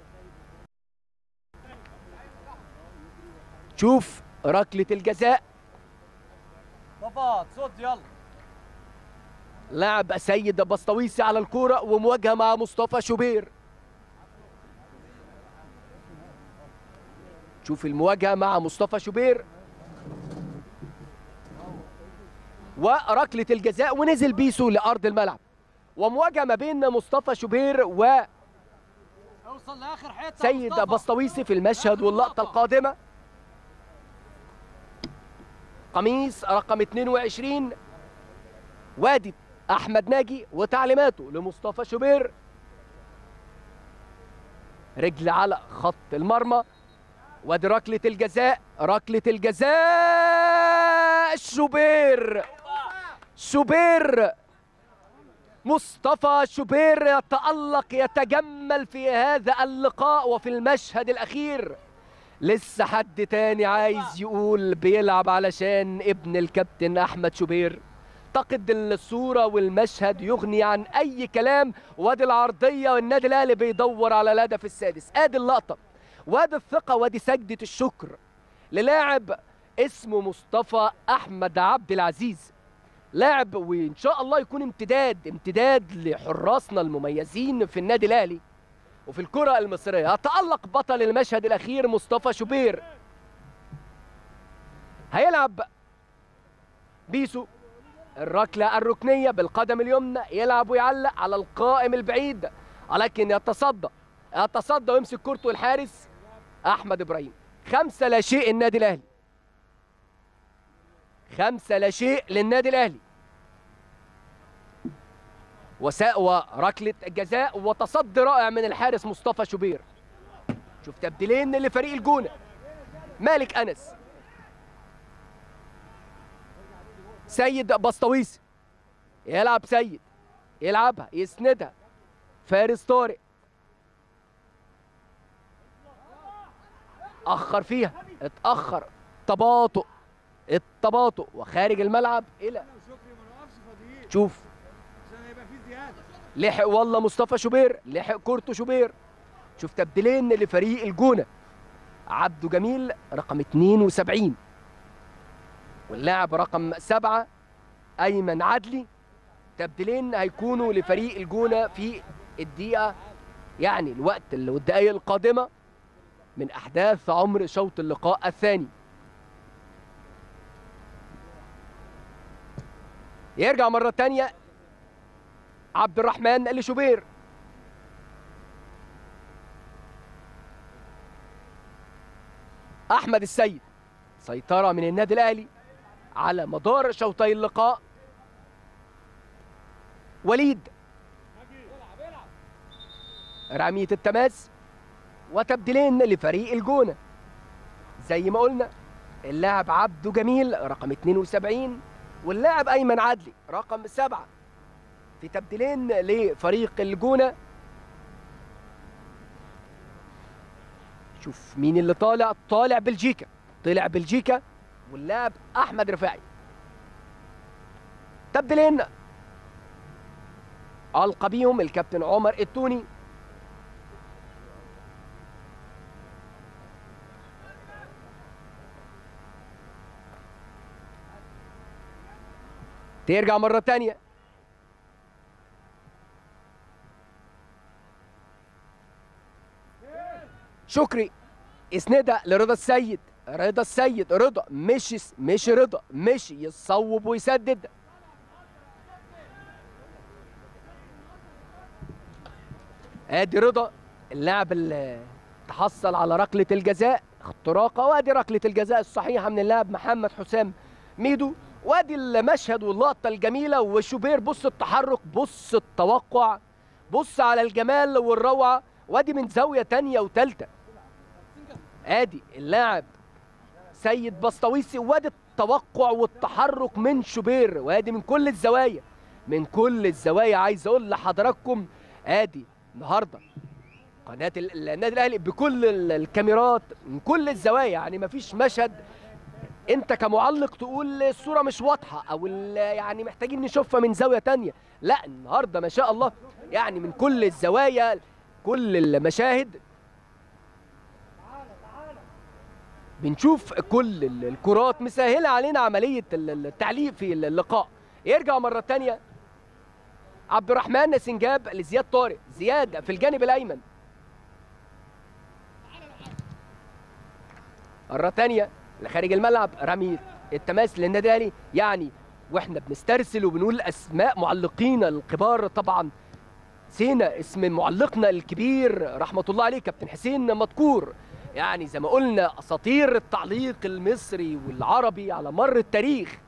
[SPEAKER 1] شوف ركله الجزاء
[SPEAKER 2] صفات صوت يلا
[SPEAKER 1] لاعب سيد بسطويسي على الكوره ومواجهه مع مصطفى شوبير شوف المواجهه مع مصطفى شوبير وركله الجزاء ونزل بيسو لارض الملعب ومواجهه ما بين مصطفى شوبير وسيد
[SPEAKER 2] اوصل لاخر حته مصطفى.
[SPEAKER 1] بسطويسي في المشهد واللقطه القادمه قميص رقم 22 وادي احمد ناجي وتعليماته لمصطفى شوبير رجل على خط المرمى وادي ركله الجزاء ركله الجزاء شوبير شوبير مصطفى شوبير يتألق يتجمل في هذا اللقاء وفي المشهد الأخير لسه حد تاني عايز يقول بيلعب علشان ابن الكابتن أحمد شوبير اعتقد الصوره والمشهد يغني عن اي كلام وادي العرضيه والنادي الاهلي بيدور على الهدف السادس ادي اللقطه وادي الثقه وادي سجده الشكر للاعب اسمه مصطفى احمد عبد العزيز لاعب وان شاء الله يكون امتداد امتداد لحراسنا المميزين في النادي الاهلي وفي الكره المصريه هتالق بطل المشهد الاخير مصطفى شوبير هيلعب بيسو الركله الركنيه بالقدم اليمنى يلعب ويعلق على القائم البعيد ولكن يتصدى يتصدى ويمسك كورته الحارس احمد ابراهيم خمسه لا شيء النادي الاهلي خمسه لا شيء للنادي الاهلي وساء وركله جزاء وتصدي رائع من الحارس مصطفى شوبير شوف تبديلين لفريق الجونه مالك انس سيد بسطويسي يلعب سيد يلعبها يسندها فارس طارق اخر فيها اتاخر تباطؤ التباطؤ وخارج الملعب الى
[SPEAKER 2] انا وشكري ما نقفش فاضيين
[SPEAKER 1] شوف
[SPEAKER 2] عشان هيبقى في زياده
[SPEAKER 1] لحق والله مصطفى شوبير لحق كورته شوبير شوف تبديلين لفريق الجونه عبده جميل رقم 72 واللاعب رقم سبعة أيمن عدلي تبديلين هيكونوا لفريق الجونة في الدقيقة يعني الوقت اللي والدقايق القادمة من أحداث عمر شوط اللقاء الثاني يرجع مرة تانية عبد الرحمن لشوبير أحمد السيد سيطرة من النادي الأهلي على مدار شوطي اللقاء وليد رمية التماس وتبديلين لفريق الجونة زي ما قلنا اللاعب عبده جميل رقم 72 واللاعب أيمن عدلي رقم سبعة في تبديلين لفريق الجونة شوف مين اللي طالع طالع بلجيكا طلع بلجيكا واللاعب احمد رفاعي تبديلين القى بيهم الكابتن عمر التوني ترجع مرة تانية شكري اسندها لرضا السيد رضا السيد رضا مش مش رضا مش يصوب ويسدد ادي رضا اللاعب اللي تحصل على ركله الجزاء اختراقه وادي ركله الجزاء الصحيحه من اللاعب محمد حسام ميدو وادي المشهد واللقطه الجميله وشوبير بص التحرك بص التوقع بص على الجمال والروعه وادي من زاويه تانية وتالتة ادي اللاعب سيد بسطويسي وادي التوقع والتحرك من شوبير وادي من كل الزوايا من كل الزوايا عايز اقول لحضراتكم ادي النهارده قناه ال- النادي الاهلي بكل ال- الكاميرات من كل الزوايا يعني مفيش مشهد انت كمعلق تقول الصوره مش واضحه او ال- يعني محتاجين نشوفها من زاويه تانية لا النهارده ما شاء الله يعني من كل الزوايا كل المشاهد بنشوف كل ال- الكرات مسهله علينا عمليه ال- ال- التعليق في ال- اللقاء يرجع مره تانية عبد الرحمن سنجاب لزياد طارق زياد في الجانب الايمن مرة تانية لخارج الملعب رمي التماس للنادي الاهلي يعني واحنا بنسترسل وبنقول اسماء معلقينا الكبار طبعا نسينا اسم معلقنا الكبير رحمه الله عليه كابتن حسين مدكور يعني زي ما قلنا اساطير التعليق المصري والعربي على مر التاريخ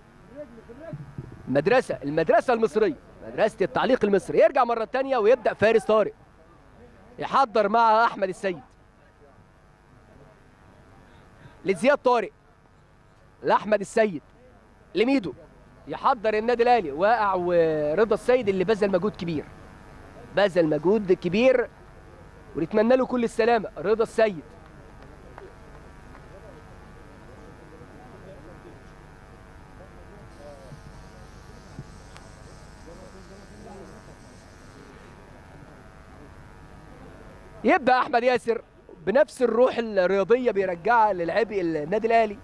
[SPEAKER 1] مدرسه المدرسه المصريه مدرسه التعليق المصري يرجع مره تانية ويبدا فارس طارق يحضر مع احمد السيد لزياد طارق لاحمد السيد لميدو يحضر النادي الاهلي واقع ورضا السيد اللي بذل مجهود كبير بذل مجهود كبير ونتمنى له كل السلامه رضا السيد يبدا احمد ياسر بنفس الروح الرياضيه بيرجعها للاعبي النادي الاهلي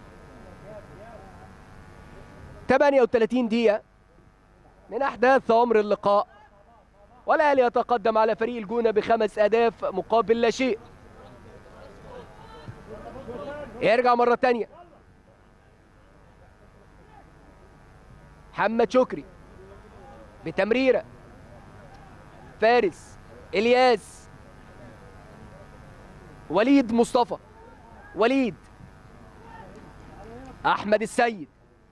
[SPEAKER 1] 38 دقيقه من احداث عمر اللقاء والاهلي يتقدم على فريق الجونه بخمس اهداف مقابل لا شيء يرجع مره تانية محمد شكري بتمريره فارس الياس وليد مصطفى وليد احمد السيد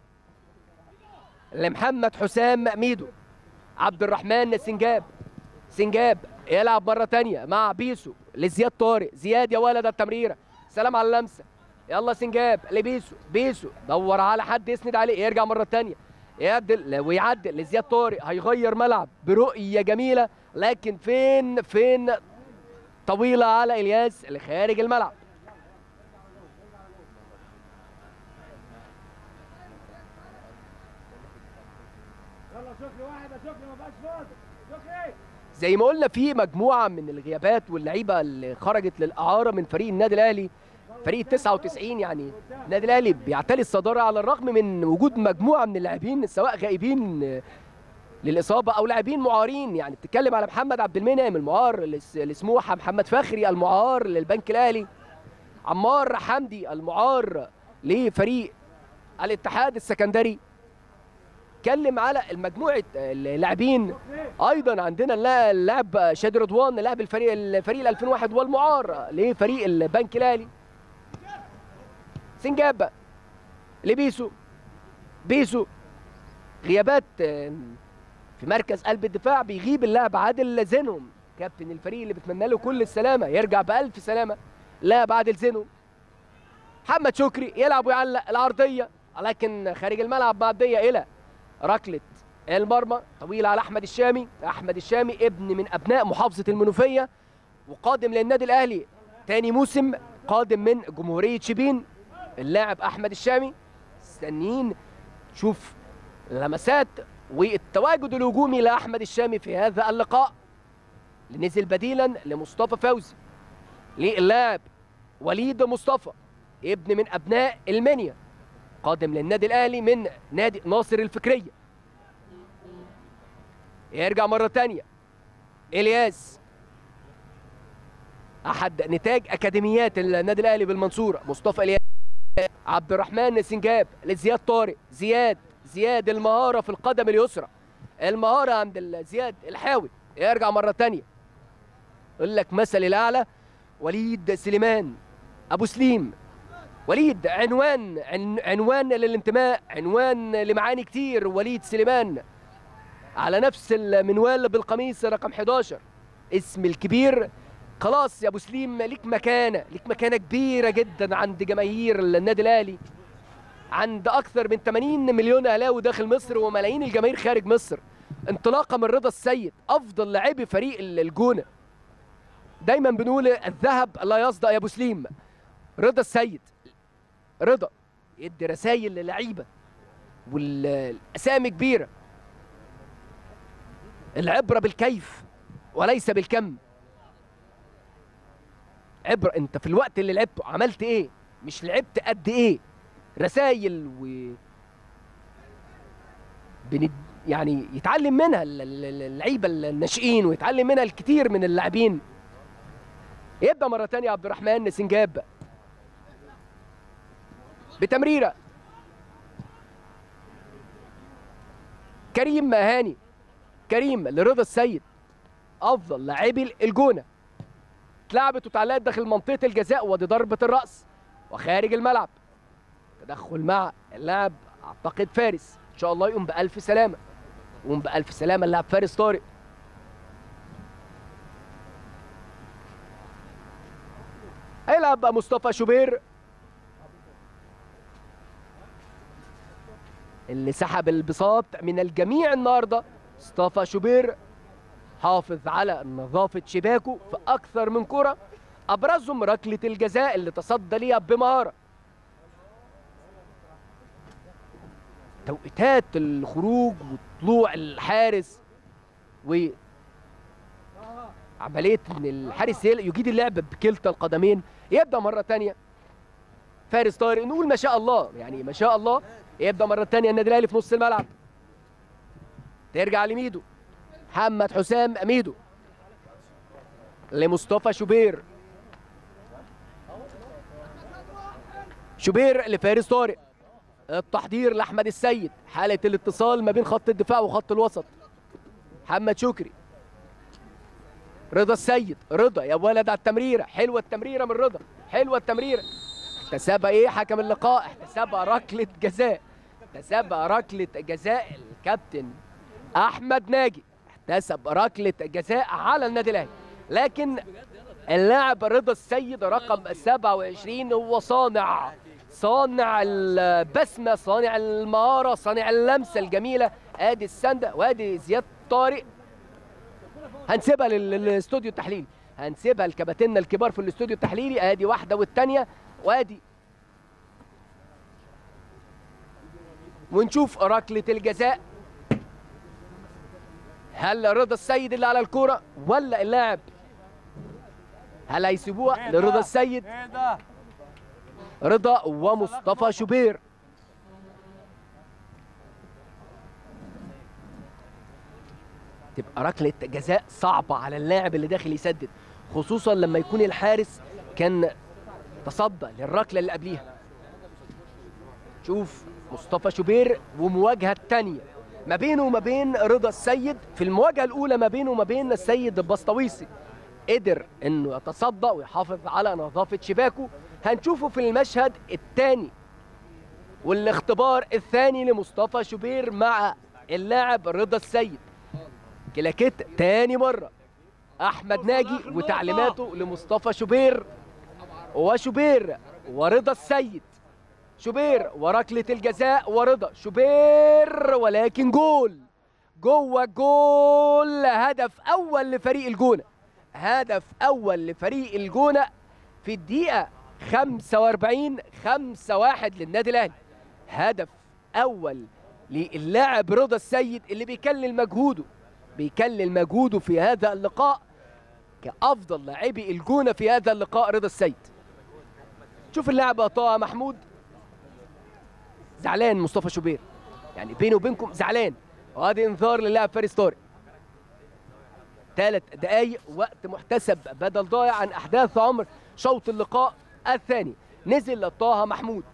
[SPEAKER 1] لمحمد حسام ميدو عبد الرحمن سنجاب سنجاب يلعب مره تانية مع بيسو لزياد طارق زياد يا ولد التمريره سلام على اللمسه يلا سنجاب لبيسو بيسو دور على حد يسند عليه يرجع مره تانية يعدل ويعدل لزياد طارق هيغير ملعب برؤيه جميله لكن فين فين طويله على الياس اللي خارج الملعب
[SPEAKER 2] يلا شكري واحد يا شكري ما بقاش فاضي شكري
[SPEAKER 1] زي ما قلنا في مجموعه من الغيابات واللعيبه اللي خرجت للاعاره من فريق النادي الاهلي فريق 99 يعني النادي الاهلي بيعتلي الصداره على الرغم من وجود مجموعه من اللاعبين سواء غائبين للاصابه او لاعبين معارين يعني بتتكلم على محمد عبد المنعم المعار لس- لسموحه محمد فخري المعار للبنك الاهلي عمار حمدي المعار لفريق الاتحاد السكندري اتكلم على المجموعه اللاعبين ايضا عندنا اللا- اللاعب شادي رضوان لاعب الفريق الفريق ال 2001 والمعار لفريق البنك الاهلي سنجاب لبيسو بيسو غيابات آه، في مركز قلب الدفاع بيغيب اللاعب عادل زينهم كابتن الفريق اللي بتمنى له كل السلامه يرجع بألف سلامه لاعب عادل زينهم محمد شكري يلعب ويعلق العرضيه لكن خارج الملعب معديه الى ركله المرمى طويله على احمد الشامي احمد الشامي ابن من ابناء محافظه المنوفيه وقادم للنادي الاهلي تاني موسم قادم من جمهوريه شبين اللاعب احمد الشامي مستنيين شوف لمسات والتواجد الهجومي لاحمد الشامي في هذا اللقاء اللي نزل بديلا لمصطفى فوزي للاعب وليد مصطفى ابن من ابناء المنيا قادم للنادي الاهلي من نادي ناصر الفكريه يرجع مره تانية الياس احد نتاج اكاديميات النادي الاهلي بالمنصوره مصطفى الياس عبد الرحمن سنجاب لزياد طارق زياد زياد المهاره في القدم اليسرى المهاره عند ال- زياد الحاوي يرجع مره تانية يقول لك مثل الاعلى وليد سليمان ابو سليم وليد عنوان عن عنوان للانتماء عنوان لمعاني كتير وليد سليمان على نفس المنوال بالقميص رقم 11 اسم الكبير خلاص يا ابو سليم ليك مكانه ليك مكانه كبيره جدا عند جماهير النادي الاهلي عند اكثر من 80 مليون اهلاوي داخل مصر وملايين الجماهير خارج مصر انطلاقه من رضا السيد افضل لاعبي فريق الجونه دايما بنقول الذهب لا يصدأ يا ابو سليم رضا السيد رضا يدي رسائل للعيبه والاسامي كبيره العبره بالكيف وليس بالكم عبره انت في الوقت اللي لعبته عملت ايه مش لعبت قد ايه رسائل و بند... يعني يتعلم منها ال- ال- ال- اللعيبه الناشئين ويتعلم منها الكثير من اللاعبين يبدا مره ثانيه عبد الرحمن سنجاب بتمريره كريم هاني كريم لرضا السيد افضل لاعبي الجونه اتلعبت وتعلقت داخل منطقه الجزاء ودي ضربه الراس وخارج الملعب تدخل مع اللاعب اعتقد فارس ان شاء الله يقوم بالف سلامه يقوم بالف سلامه اللاعب فارس طارق هيلعب بقى مصطفى شوبير اللي سحب البساط من الجميع النهارده مصطفى شوبير حافظ على نظافه شباكه في اكثر من كره ابرزهم ركله الجزاء اللي تصدى ليها بمهاره توقيتات الخروج وطلوع الحارس و عمليه ان الحارس يل- يجيد اللعب بكلتا القدمين يبدا مره تانية فارس طارق نقول ما شاء الله يعني ما شاء الله يبدا مره تانية النادي الاهلي في نص الملعب ترجع لميدو محمد حسام ميدو لمصطفى شوبير شوبير لفارس طارق التحضير لاحمد السيد حاله الاتصال ما بين خط الدفاع وخط الوسط محمد شكري رضا السيد رضا يا ولد على التمريره حلوه التمريره من رضا حلوه التمريره احتسبها ايه حكم اللقاء احتسبها ركله جزاء احتسبها ركله جزاء الكابتن احمد ناجي احتسب ركله جزاء على النادي الاهلي لكن اللاعب رضا السيد رقم 27 هو صانع صانع البسمه صانع المهاره صانع اللمسه الجميله ادي السنده وادي زياد طارق هنسيبها لل- للاستوديو التحليلي هنسيبها لكباتننا الكبار في الاستوديو التحليلي ادي واحده والثانيه وادي ونشوف ركله الجزاء هل رضا السيد اللي على الكوره ولا اللاعب هل هيسيبوها لرضا السيد
[SPEAKER 2] ايه ده
[SPEAKER 1] رضا ومصطفى شوبير تبقى ركلة جزاء صعبة على اللاعب اللي داخل يسدد خصوصا لما يكون الحارس كان تصدى للركلة اللي قبليها شوف مصطفى شوبير ومواجهة التانية ما بينه وما بين رضا السيد في المواجهة الأولى ما بينه وما بين السيد البسطويسي قدر انه يتصدى ويحافظ على نظافه شباكه هنشوفه في المشهد الثاني والاختبار الثاني لمصطفى شوبير مع اللاعب رضا السيد كلاكيت تاني مره احمد ناجي وتعليماته لمصطفى شوبير وشوبير ورضا السيد شوبير وركله الجزاء ورضا شوبير ولكن جول جوه جول هدف اول لفريق الجونه هدف اول لفريق الجونه في الدقيقه 45 5 1 للنادي الاهلي هدف اول للاعب رضا السيد اللي بيكلل مجهوده بيكلل مجهوده في هذا اللقاء كافضل لاعبي الجونه في هذا اللقاء رضا السيد شوف اللاعب طه محمود زعلان مصطفى شوبير يعني بيني وبينكم زعلان وادي انذار للاعب فارس طارق ثلاث دقايق وقت محتسب بدل ضايع عن احداث عمر شوط اللقاء الثاني نزل طه محمود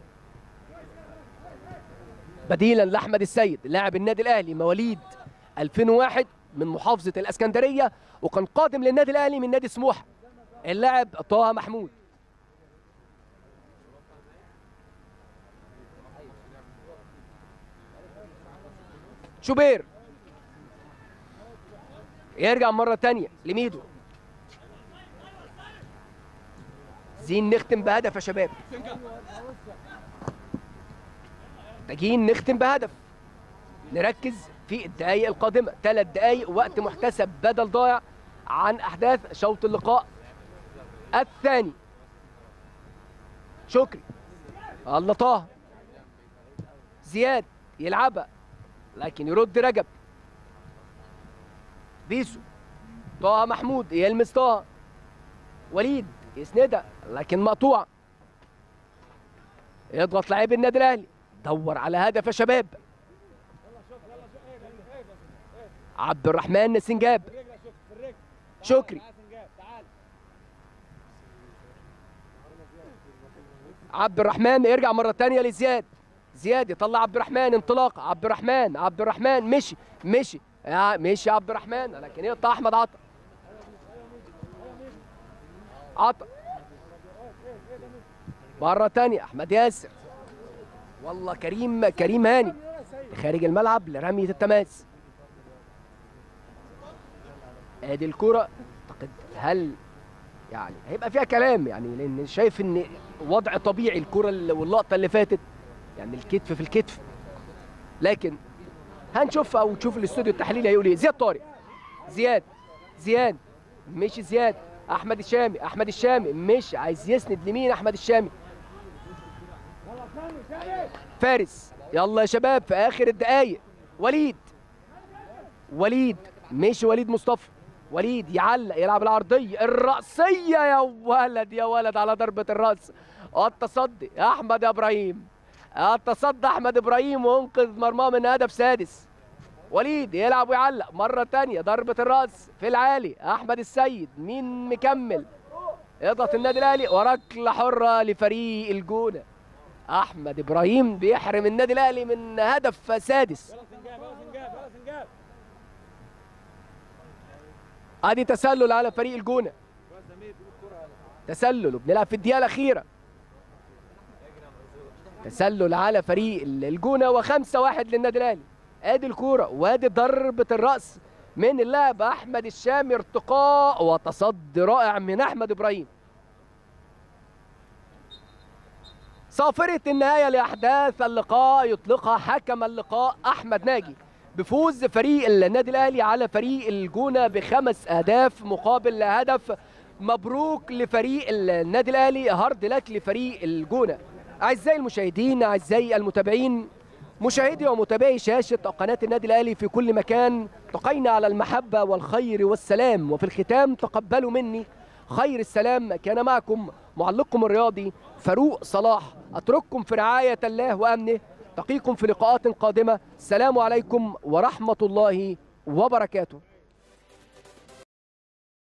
[SPEAKER 1] بديلا لاحمد السيد لاعب النادي الاهلي مواليد 2001 من محافظه الاسكندريه وكان قادم للنادي الاهلي من نادي سموحه اللاعب طه محمود شوبير يرجع مرة تانية لميدو عايزين نختم بهدف يا شباب محتاجين نختم بهدف نركز في الدقايق القادمة ثلاث دقايق وقت محتسب بدل ضايع عن أحداث شوط اللقاء الثاني شكري الله طه زياد يلعبها لكن يرد رجب بيسو طه محمود يلمس طه وليد يسندها لكن مقطوعه يضغط لاعب النادي الاهلي دور على هدف يا شباب عبد الرحمن سنجاب
[SPEAKER 2] رجلك شوف في الرجل
[SPEAKER 1] شكري
[SPEAKER 2] تعال سنجاب تعال
[SPEAKER 1] عبد الرحمن يرجع مره تانية لزياد زياد يطلع عبد الرحمن انطلاق عبد الرحمن عبد الرحمن مشي مشي يا مشي عبد الرحمن لكن يقطع احمد عطا عطا مره تانية احمد ياسر والله كريم كريم هاني خارج الملعب لرميه التماس ادي الكره اعتقد هل يعني هيبقى فيها كلام يعني لان شايف ان وضع طبيعي الكره اللي- واللقطه اللي فاتت يعني الكتف في الكتف لكن هنشوفها ونشوف الاستوديو التحليلي هيقول ايه زياد طارق زياد زياد مش زياد احمد الشامي احمد الشامي مش عايز يسند لمين احمد الشامي
[SPEAKER 2] يلا سامي سامي
[SPEAKER 1] فارس يلا يا شباب في اخر الدقايق وليد وليد مش وليد مصطفى وليد يعلق يلعب العرضيه الراسيه يا ولد يا ولد على ضربه الراس التصدي احمد يا ابراهيم التصدي احمد ابراهيم وانقذ مرماه من هدف سادس وليد يلعب ويعلق مرة تانية ضربة الرأس في العالي أحمد السيد مين مكمل يضغط النادي الأهلي وركلة حرة لفريق الجونة أحمد إبراهيم بيحرم النادي الأهلي من هدف سادس
[SPEAKER 2] يلا سنجاب يلا سنجاب يلا سنجاب
[SPEAKER 1] ادي تسلل على فريق الجونة تسلل وبنلعب في الدقيقة الأخيرة تسلل على فريق الجونة وخمسة واحد للنادي الأهلي ادي الكورة وادي ضربة الرأس من اللاعب أحمد الشامي ارتقاء وتصدي رائع من أحمد إبراهيم صافرة النهاية لأحداث اللقاء يطلقها حكم اللقاء أحمد ناجي بفوز فريق النادي الأهلي على فريق الجونة بخمس أهداف مقابل هدف مبروك لفريق النادي الأهلي هارد لك لفريق الجونة أعزائي المشاهدين أعزائي المتابعين مشاهدي ومتابعي شاشة قناة النادي الأهلي في كل مكان تقينا على المحبة والخير والسلام وفي الختام تقبلوا مني خير السلام كان معكم معلقكم الرياضي فاروق صلاح أترككم في رعاية الله وأمنه تقيكم في لقاءات قادمة السلام عليكم ورحمة الله وبركاته